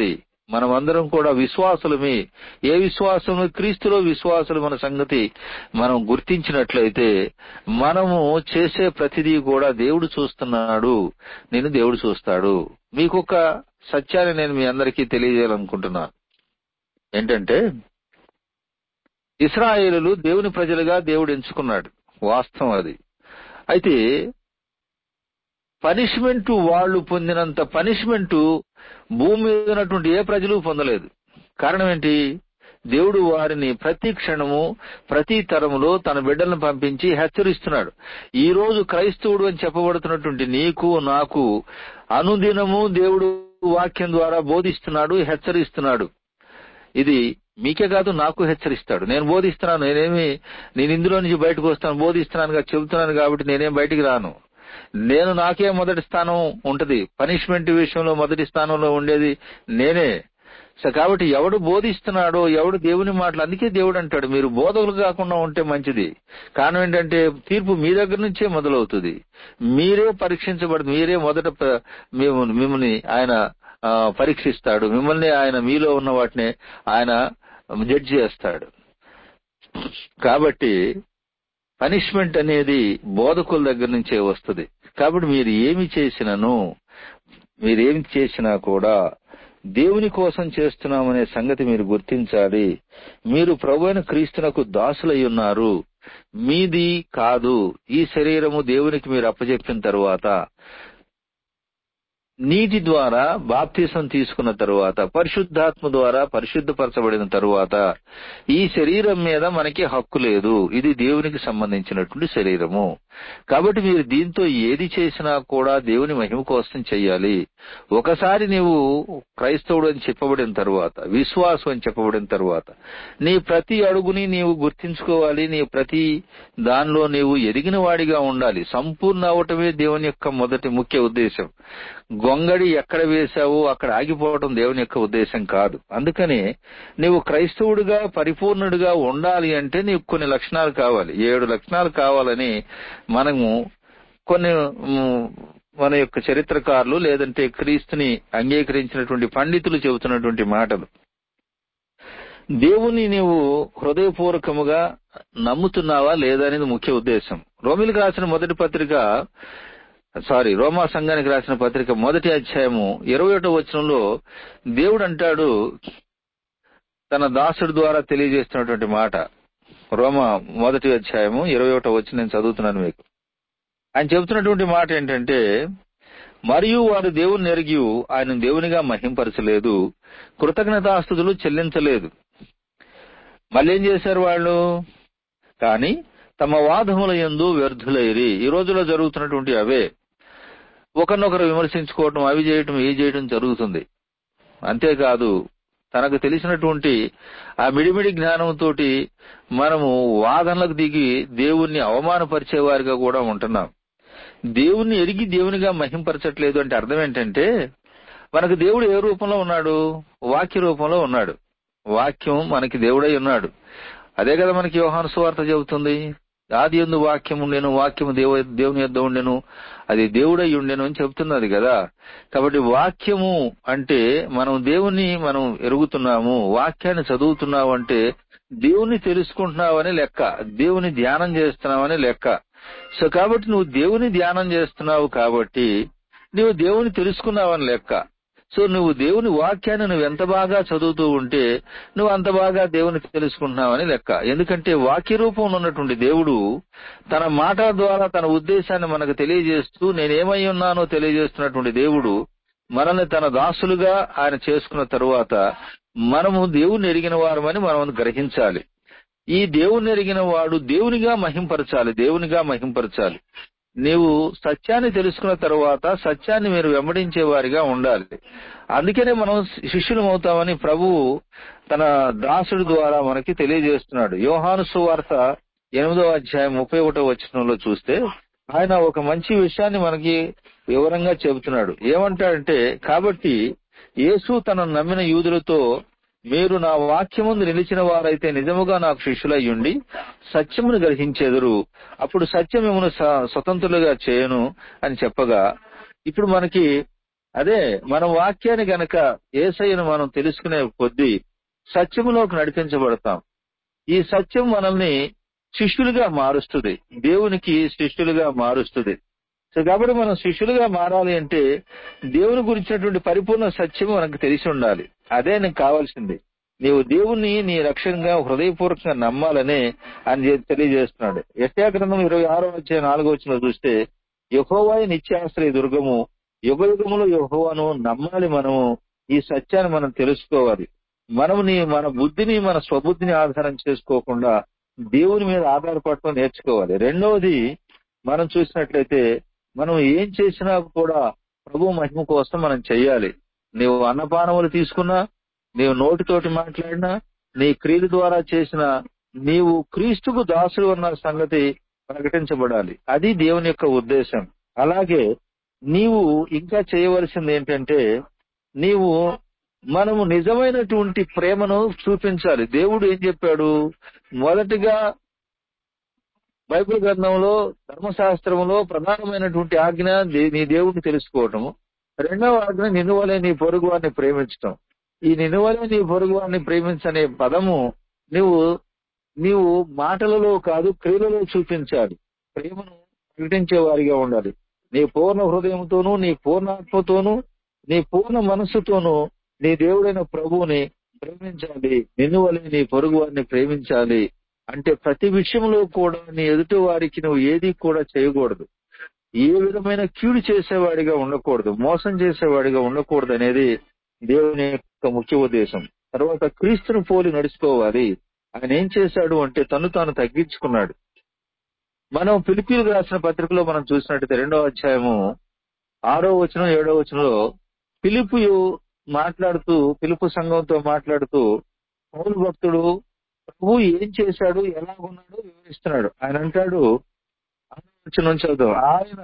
మనమందరం కూడా విశ్వాసులమే ఏ విశ్వాసం క్రీస్తులో విశ్వాసులు మన సంగతి మనం గుర్తించినట్లయితే మనము చేసే ప్రతిదీ కూడా దేవుడు చూస్తున్నాడు నేను దేవుడు చూస్తాడు మీకు ఒక సత్యాన్ని నేను మీ అందరికీ తెలియజేయాలనుకుంటున్నాను ఏంటంటే ఇస్రాయేలులు దేవుని ప్రజలుగా దేవుడు ఎంచుకున్నాడు వాస్తవం అది అయితే పనిష్మెంట్ వాళ్ళు పొందినంత పనిష్మెంట్ భూమి మీద ఉన్నటువంటి ఏ ప్రజలు పొందలేదు కారణం ఏంటి దేవుడు వారిని ప్రతి క్షణము ప్రతి తరములో తన బిడ్డలను పంపించి హెచ్చరిస్తున్నాడు ఈ రోజు క్రైస్తవుడు అని చెప్పబడుతున్నటువంటి నీకు నాకు అనుదినము దేవుడు వాక్యం ద్వారా బోధిస్తున్నాడు హెచ్చరిస్తున్నాడు ఇది మీకే కాదు నాకు హెచ్చరిస్తాడు నేను బోధిస్తున్నాను నేనేమి నేను ఇందులో నుంచి బయటకు వస్తాను బోధిస్తున్నాను చెబుతున్నాను కాబట్టి నేనేం బయటికి రాను నేను నాకే మొదటి స్థానం ఉంటది పనిష్మెంట్ విషయంలో మొదటి స్థానంలో ఉండేది నేనే సో కాబట్టి ఎవడు బోధిస్తున్నాడో ఎవడు దేవుని మాటలు అందుకే దేవుడు అంటాడు మీరు బోధకులు కాకుండా ఉంటే మంచిది కారణం ఏంటంటే తీర్పు మీ దగ్గర నుంచే మొదలవుతుంది మీరే పరీక్షించబడుతుంది మీరే మొదట ప- మేము మిమ్మల్ని ఆయన ఆ, పరీక్షిస్తాడు మిమ్మల్ని ఆయన మీలో ఉన్న వాటిని ఆయన జడ్జి చేస్తాడు కాబట్టి పనిష్మెంట్ అనేది బోధకుల దగ్గర నుంచే వస్తుంది కాబట్టి మీరు ఏమి చేసినను మీరేమి చేసినా కూడా దేవుని కోసం చేస్తున్నామనే సంగతి మీరు గుర్తించాలి మీరు ప్రభు అయిన క్రీస్తునకు దాసులై ఉన్నారు మీది కాదు ఈ శరీరము దేవునికి మీరు అప్పచెప్పిన తరువాత నీటి ద్వారా బాప్తిసం తీసుకున్న తరువాత పరిశుద్ధాత్మ ద్వారా పరిశుద్ధపరచబడిన తరువాత ఈ శరీరం మీద మనకి హక్కు లేదు ఇది దేవునికి సంబంధించినటువంటి శరీరము కాబట్టి మీరు దీంతో ఏది చేసినా కూడా దేవుని మహిమ కోసం చెయ్యాలి ఒకసారి నీవు క్రైస్తవుడు అని చెప్పబడిన తరువాత విశ్వాసం అని చెప్పబడిన తరువాత నీ ప్రతి అడుగుని నీవు గుర్తించుకోవాలి నీ ప్రతి దానిలో నీవు ఎదిగిన వాడిగా ఉండాలి సంపూర్ణ అవటమే దేవుని యొక్క మొదటి ముఖ్య ఉద్దేశం గొంగడి ఎక్కడ వేశావో అక్కడ ఆగిపోవటం దేవుని యొక్క ఉద్దేశం కాదు అందుకని నీవు క్రైస్తవుడిగా పరిపూర్ణుడిగా ఉండాలి అంటే నీకు కొన్ని లక్షణాలు కావాలి ఏడు లక్షణాలు కావాలని మనము కొన్ని మ్, మన యొక్క చరిత్రకారులు లేదంటే క్రీస్తుని అంగీకరించినటువంటి పండితులు చెబుతున్నటువంటి మాటలు దేవుని నీవు హృదయపూర్వకముగా నమ్ముతున్నావా లేదా అనేది ముఖ్య ఉద్దేశం రోమిలకు రాసిన మొదటి పత్రిక సారీ రోమా సంఘానికి రాసిన పత్రిక మొదటి అధ్యాయము ఇరవై ఒకటో వచనంలో దేవుడు అంటాడు తన దాసుడి ద్వారా తెలియజేస్తున్నటువంటి మాట రోమా మొదటి అధ్యాయము ఇరవై ఒకటో వచ్చి నేను చదువుతున్నాను మీకు ఆయన చెబుతున్నటువంటి మాట ఏంటంటే మరియు వారు దేవుని ఎరిగి ఆయన దేవునిగా మహింపరచలేదు కృతజ్ఞతాస్తుతులు చెల్లించలేదు మళ్ళీ ఏం చేశారు వాళ్ళు కానీ తమ వాదముల యందు వ్యర్థులైరి ఈ రోజులో జరుగుతున్నటువంటి అవే ఒకరినొకరు విమర్శించుకోవటం అవి చేయటం ఏ చేయటం జరుగుతుంది అంతేకాదు తనకు తెలిసినటువంటి ఆ మిడిమిడి జ్ఞానంతో మనము వాదనలకు దిగి దేవుణ్ణి అవమానపరిచే వారిగా కూడా ఉంటున్నాం దేవుణ్ణి ఎరిగి దేవునిగా మహింపరచట్లేదు అంటే అర్థం ఏంటంటే మనకు దేవుడు ఏ రూపంలో ఉన్నాడు వాక్య రూపంలో ఉన్నాడు వాక్యం మనకి దేవుడై ఉన్నాడు అదే కదా మనకి యోహాను సువార్త చెబుతుంది ఆది ఎందు వాక్యం ఉండెను వాక్యము దేవ దేవుని యొద్ద ఉండెను అది దేవుడై ఉండెను అని చెబుతున్నది కదా కాబట్టి వాక్యము అంటే మనం దేవుని మనం ఎరుగుతున్నాము వాక్యాన్ని చదువుతున్నావు అంటే దేవుని తెలుసుకుంటున్నావని లెక్క దేవుని ధ్యానం చేస్తున్నావని లెక్క సో కాబట్టి నువ్వు దేవుని ధ్యానం చేస్తున్నావు కాబట్టి నువ్వు దేవుని తెలుసుకున్నావని లెక్క సో నువ్వు దేవుని వాక్యాన్ని నువ్వు ఎంత బాగా చదువుతూ ఉంటే నువ్వు అంత బాగా దేవుని తెలుసుకుంటున్నావని లెక్క ఎందుకంటే వాక్య రూపంలో ఉన్నటువంటి దేవుడు తన మాట ద్వారా తన ఉద్దేశాన్ని మనకు తెలియజేస్తూ నేనేమై ఉన్నానో తెలియజేస్తున్నటువంటి దేవుడు మనల్ని తన దాసులుగా ఆయన చేసుకున్న తరువాత మనము దేవుని ఎరిగిన వారమని మనం గ్రహించాలి ఈ దేవుని ఎరిగిన వాడు దేవునిగా మహింపరచాలి దేవునిగా మహింపరచాలి నీవు సత్యాన్ని తెలుసుకున్న తరువాత సత్యాన్ని మీరు వెంబడించే వారిగా ఉండాలి అందుకనే మనం శిష్యులం అవుతామని ప్రభువు తన దాసుడి ద్వారా మనకి తెలియజేస్తున్నాడు యోహాను సువార్త ఎనిమిదో అధ్యాయం ముప్పై ఒకటో వచనంలో చూస్తే ఆయన ఒక మంచి విషయాన్ని మనకి వివరంగా చెబుతున్నాడు ఏమంటాడంటే కాబట్టి యేసు తన నమ్మిన యూదులతో మీరు నా వాక్యముందు నిలిచిన వారైతే నిజముగా నాకు శిష్యులయ్యుండి సత్యమును గ్రహించెదరు అప్పుడు సత్యం మిమ్మల్ని స్వతంత్రులుగా చేయను అని చెప్పగా ఇప్పుడు మనకి అదే మన వాక్యాన్ని గనక ఏసయ్యను మనం తెలుసుకునే కొద్దీ సత్యములోకి నడిపించబడతాం ఈ సత్యం మనల్ని శిష్యులుగా మారుస్తుంది దేవునికి శిష్యులుగా మారుస్తుంది సో కాబట్టి మనం శిష్యులుగా మారాలి అంటే దేవుని గురించినటువంటి పరిపూర్ణ సత్యం మనకు తెలిసి ఉండాలి అదే నీకు కావాల్సింది నీవు దేవుణ్ణి నీ రక్షణగా హృదయపూర్వకంగా నమ్మాలని ఆయన తెలియజేస్తున్నాడు యశా గ్రంథం ఇరవై ఆరో వచ్చే నాలుగో వచ్చిన చూస్తే యహోవాయి నిత్యాశ్రయ దుర్గము యుగ యుగములో యహోవాను నమ్మాలి మనము ఈ సత్యాన్ని మనం తెలుసుకోవాలి మనం నీ మన బుద్ధిని మన స్వబుద్ధిని ఆధారం చేసుకోకుండా దేవుని మీద ఆధారపడటం నేర్చుకోవాలి రెండవది మనం చూసినట్లయితే మనం ఏం చేసినా కూడా ప్రభు మహిమ కోసం మనం చెయ్యాలి నీవు అన్నపానములు తీసుకున్నా నీవు నోటితోటి మాట్లాడినా నీ క్రియల ద్వారా చేసిన నీవు క్రీస్తుకు దాసుడు ఉన్న సంగతి ప్రకటించబడాలి అది దేవుని యొక్క ఉద్దేశం అలాగే నీవు ఇంకా చేయవలసింది ఏంటంటే నీవు మనము నిజమైనటువంటి ప్రేమను చూపించాలి దేవుడు ఏం చెప్పాడు మొదటిగా బైబిల్ గ్రంథంలో ధర్మశాస్త్రంలో ప్రధానమైనటువంటి ఆజ్ఞ దే- నీ దేవుడిని తెలుసుకోవటము రెండవ ఆజ్ఞ నిన్ను వలె నీ పొరుగు వారిని ప్రేమించటం ఈ నిన్ను వలె నీ పొరుగు వారిని ప్రేమించనే పదము నువ్వు నీవు మాటలలో కాదు క్రియలలో చూపించాలి ప్రేమను ప్రకటించే వారిగా ఉండాలి నీ పూర్ణ హృదయంతోనూ నీ పూర్ణాత్మతోనూ నీ పూర్ణ మనస్సుతోనూ నీ దేవుడైన ప్రభువుని ప్రేమించాలి నిన్ను వలె నీ పొరుగు వారిని ప్రేమించాలి అంటే ప్రతి విషయంలో కూడా నీ ఎదుటి వారికి నువ్వు ఏది కూడా చేయకూడదు ఏ విధమైన కీడు చేసేవాడిగా ఉండకూడదు మోసం చేసేవాడిగా ఉండకూడదు అనేది దేవుని యొక్క ముఖ్య ఉద్దేశం తర్వాత క్రీస్తును పోలి నడుచుకోవాలి ఆయన ఏం చేశాడు అంటే తను తాను తగ్గించుకున్నాడు మనం పిలిపిలకు రాసిన పత్రికలో మనం చూసినట్టయితే రెండో అధ్యాయము ఆరో వచనం ఏడో వచనంలో పిలుపు మాట్లాడుతూ పిలుపు సంఘంతో మాట్లాడుతూ పౌలు భక్తుడు ప్రభు ఏం చేశాడు ఎలా ఉన్నాడో వివరిస్తున్నాడు ఆయన అంటాడు ఆరో వచనం చదువు ఆయన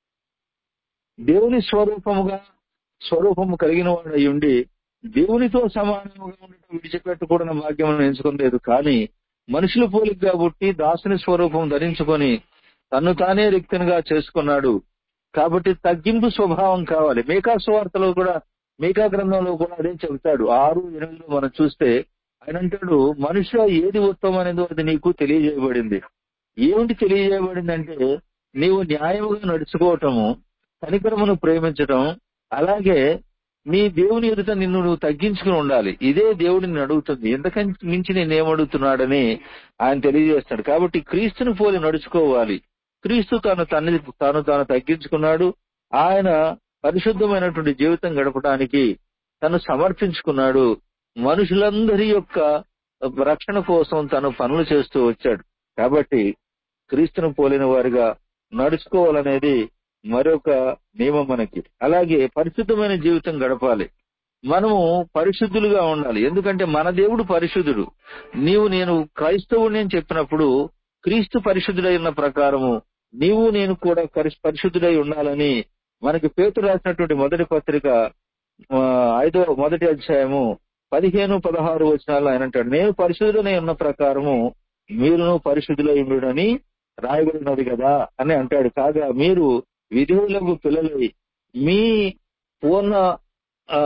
దేవుని స్వరూపముగా స్వరూపము కలిగిన వాడు అయి ఉండి దేవునితో సమానముగా ఉండటం విడిచిపెట్టకూడని భాగ్యం ఎంచుకోలేదు కానీ మనుషుల పోలికగా పుట్టి దాసుని స్వరూపం ధరించుకొని తన్ను తానే రిక్తనుగా చేసుకున్నాడు కాబట్టి తగ్గింపు స్వభావం కావాలి మేకా సువార్తలో కూడా మేకా గ్రంథంలో కూడా అదే చెబుతాడు ఆరు ఎనిమిదిలో మనం చూస్తే ఆయన అంటాడు మనుషుల ఏది ఉత్తమం అనేది అది నీకు తెలియజేయబడింది ఏమిటి తెలియజేయబడింది అంటే నీవు న్యాయముగా నడుచుకోవటము కనికరమును ప్రేమించటం అలాగే నీ దేవుని ఎదుట నిన్ను నువ్వు తగ్గించుకుని ఉండాలి ఇదే దేవుడిని అడుగుతుంది ఎంతకంటే మించి నేనేమడుగుతున్నాడని ఆయన తెలియజేస్తాడు కాబట్టి క్రీస్తుని పోలి నడుచుకోవాలి క్రీస్తు తాను తన తాను తాను తగ్గించుకున్నాడు ఆయన పరిశుద్ధమైనటువంటి జీవితం గడపడానికి తను సమర్పించుకున్నాడు మనుషులందరి యొక్క రక్షణ కోసం తను పనులు చేస్తూ వచ్చాడు కాబట్టి క్రీస్తును పోలిన వారిగా నడుచుకోవాలనేది మరొక నియమం మనకి అలాగే పరిశుద్ధమైన జీవితం గడపాలి మనము పరిశుద్ధులుగా ఉండాలి ఎందుకంటే మన దేవుడు పరిశుద్ధుడు నీవు నేను క్రైస్తవుని అని చెప్పినప్పుడు క్రీస్తు పరిశుద్ధుడై ఉన్న ప్రకారము నీవు నేను కూడా పరిశు- పరిశుద్ధుడై ఉండాలని మనకి పేతురు రాసినటువంటి మొదటి పత్రిక ఆ, ఐదో మొదటి అధ్యాయము పదిహేను పదహారు వచనాలు ఆయన అంటాడు నేను పరిశుద్ధుడై ఉన్న ప్రకారము మీరును పరిశుద్ధులై ఉండుడని రాయబడినది కదా అని అంటాడు కాగా మీరు విధులకు పిల్లలై మీ పూర్ణ ఆ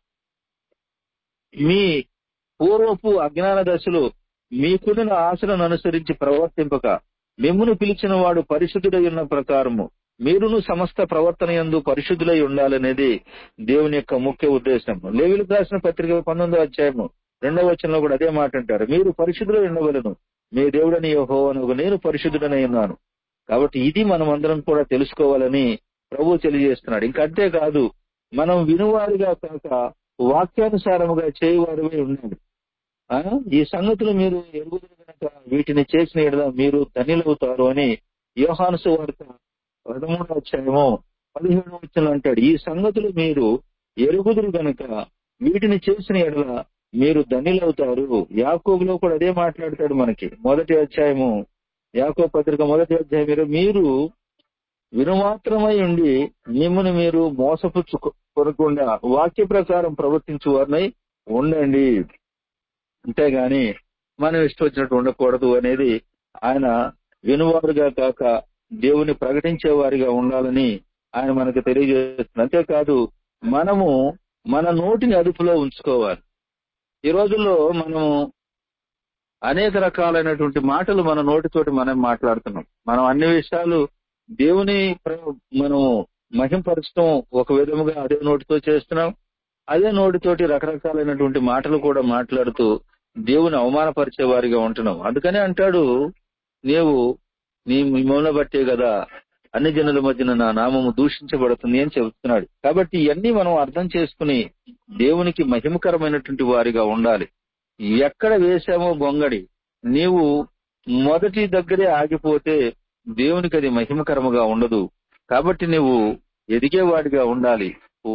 మీ పూర్వపు అజ్ఞాన దశలో మీకున్న ఆశలను అనుసరించి ప్రవర్తింపక మిమ్మును పిలిచిన వాడు పరిశుద్ధుడై ఉన్న ప్రకారము మీరును సమస్త ప్రవర్తన యందు పరిశుద్ధులై ఉండాలనేది దేవుని యొక్క ముఖ్య ఉద్దేశం లేవిలకు రాసిన పత్రిక పంతొమ్మిదో అధ్యాయము రెండవ వచనంలో కూడా అదే మాట అంటారు మీరు పరిశుద్ధులై ఉండవలను మీ దేవుడని యెహోవాను నేను పరిశుద్ధుడనై ఉన్నాను కాబట్టి ఇది మనం అందరం కూడా తెలుసుకోవాలని ప్రభు తెలియజేస్తున్నాడు ఇంకా అంతేకాదు మనం వినువారిగా కాక వాక్యానుసారముగా చేయవారివై ఉండాలి ఆ? ఈ సంగతులు మీరు ఎరుగుదరు కనుక వీటిని చేసిన ఎడల మీరు ధన్యులవుతారు అని యోహాను వార్త పదమూడవ అధ్యాయము పదిహేడు వచ్చిన అంటాడు ఈ సంగతులు మీరు ఎరుగుదురు గనుక వీటిని చేసిన ఎడల మీరు ధన్యులవుతారు యాకోబులో కూడా అదే మాట్లాడతాడు మనకి మొదటి అధ్యాయము యాకో పత్రిక మొదటి అధ్యాయం మీరు మీరు వినుమాత్రమై ఉండి మిమ్మల్ని మీరు మోసపుచ్చు కొనకుండా వాక్య ప్రకారం ప్రవర్తించు వారినై ఉండండి అంతేగాని మనం ఇష్టం వచ్చినట్టు ఉండకూడదు అనేది ఆయన వినువారుగా కాక దేవుని ప్రకటించే వారిగా ఉండాలని ఆయన మనకు తెలియజేస్తుంది అంతేకాదు మనము మన నోటిని అదుపులో ఉంచుకోవాలి ఈ రోజుల్లో మనము అనేక రకాలైనటువంటి మాటలు మన నోటితోటి మనం మాట్లాడుతున్నాం మనం అన్ని విషయాలు దేవుని ప్ర- మనం మహింపరచడం ఒక విధముగా అదే నోటితో చేస్తున్నాం అదే నోటితోటి రకరకాలైనటువంటి మాటలు కూడా మాట్లాడుతూ దేవుని అవమానపరిచే వారిగా ఉంటున్నాం అందుకనే అంటాడు నీవు నీ మిమ్మల్ని బట్టే కదా అన్ని జనుల మధ్యన నా నామము దూషించబడుతుంది అని చెబుతున్నాడు కాబట్టి ఇవన్నీ మనం అర్థం చేసుకుని దేవునికి మహిమకరమైనటువంటి వారిగా ఉండాలి ఎక్కడ వేశామో గొంగడి నీవు మొదటి దగ్గరే ఆగిపోతే దేవునికి అది మహిమకరముగా ఉండదు కాబట్టి నువ్వు ఎదిగేవాడిగా ఉండాలి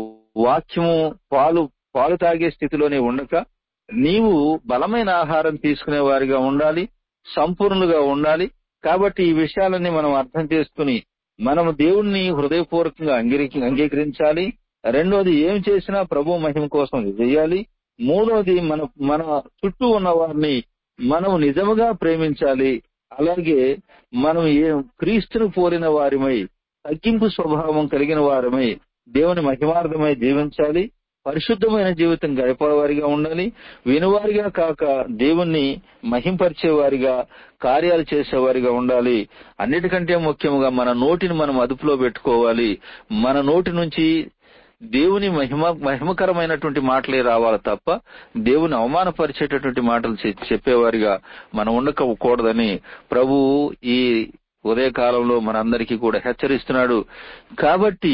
వాక్యము పాలు పాలు తాగే స్థితిలోనే ఉండక నీవు బలమైన ఆహారం తీసుకునే వారిగా ఉండాలి సంపూర్ణులుగా ఉండాలి కాబట్టి ఈ విషయాలన్నీ మనం అర్థం చేసుకుని మనము దేవుణ్ణి హృదయపూర్వకంగా అంగీకరి అంగీకరించాలి రెండోది ఏం చేసినా ప్రభు మహిమ కోసం చేయాలి మూడోది మన మన చుట్టూ ఉన్న వారిని మనం నిజముగా ప్రేమించాలి అలాగే మనం ఏ క్రీస్తును పోలిన వారిమై తగ్గింపు స్వభావం కలిగిన వారమై దేవుని మహిమార్థమై జీవించాలి పరిశుద్ధమైన జీవితం గడిపేవారిగా ఉండాలి వినువారిగా కాక దేవుణ్ణి మహింపరిచేవారిగా కార్యాలు చేసేవారిగా ఉండాలి అన్నిటికంటే ముఖ్యంగా మన నోటిని మనం అదుపులో పెట్టుకోవాలి మన నోటి నుంచి దేవుని మహిమ మహిమకరమైనటువంటి మాటలే రావాలి తప్ప దేవుని అవమానపరిచేటటువంటి మాటలు చె- చెప్పేవారిగా మనం ఉండకూడదని ప్రభువు ఈ ఉదయకాలంలో మనందరికీ కూడా హెచ్చరిస్తున్నాడు కాబట్టి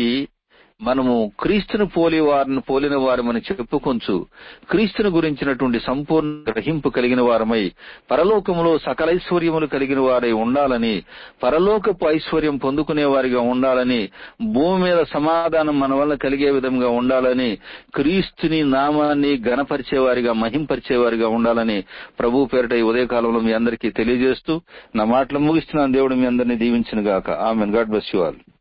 మనము క్రీస్తును పోలి వారిని పోలిన వారమని చెప్పుకొంచు క్రీస్తును గురించినటువంటి సంపూర్ణ గ్రహింపు కలిగిన వారమై పరలోకములో సకల ఐశ్వర్యములు కలిగిన వారై ఉండాలని పరలోకపు ఐశ్వర్యం పొందుకునే వారిగా ఉండాలని భూమి మీద సమాధానం మన వల్ల కలిగే విధంగా ఉండాలని క్రీస్తుని నామాన్ని గణపరిచే వారిగా మహింపరిచే వారిగా ఉండాలని ప్రభు పేరిట ఈ ఉదయకాలంలో మీ అందరికీ తెలియజేస్తూ నా మాటలు ముగిస్తున్నాను దేవుడు మీ అందరినీ దీవించిన గాక amen God bless you all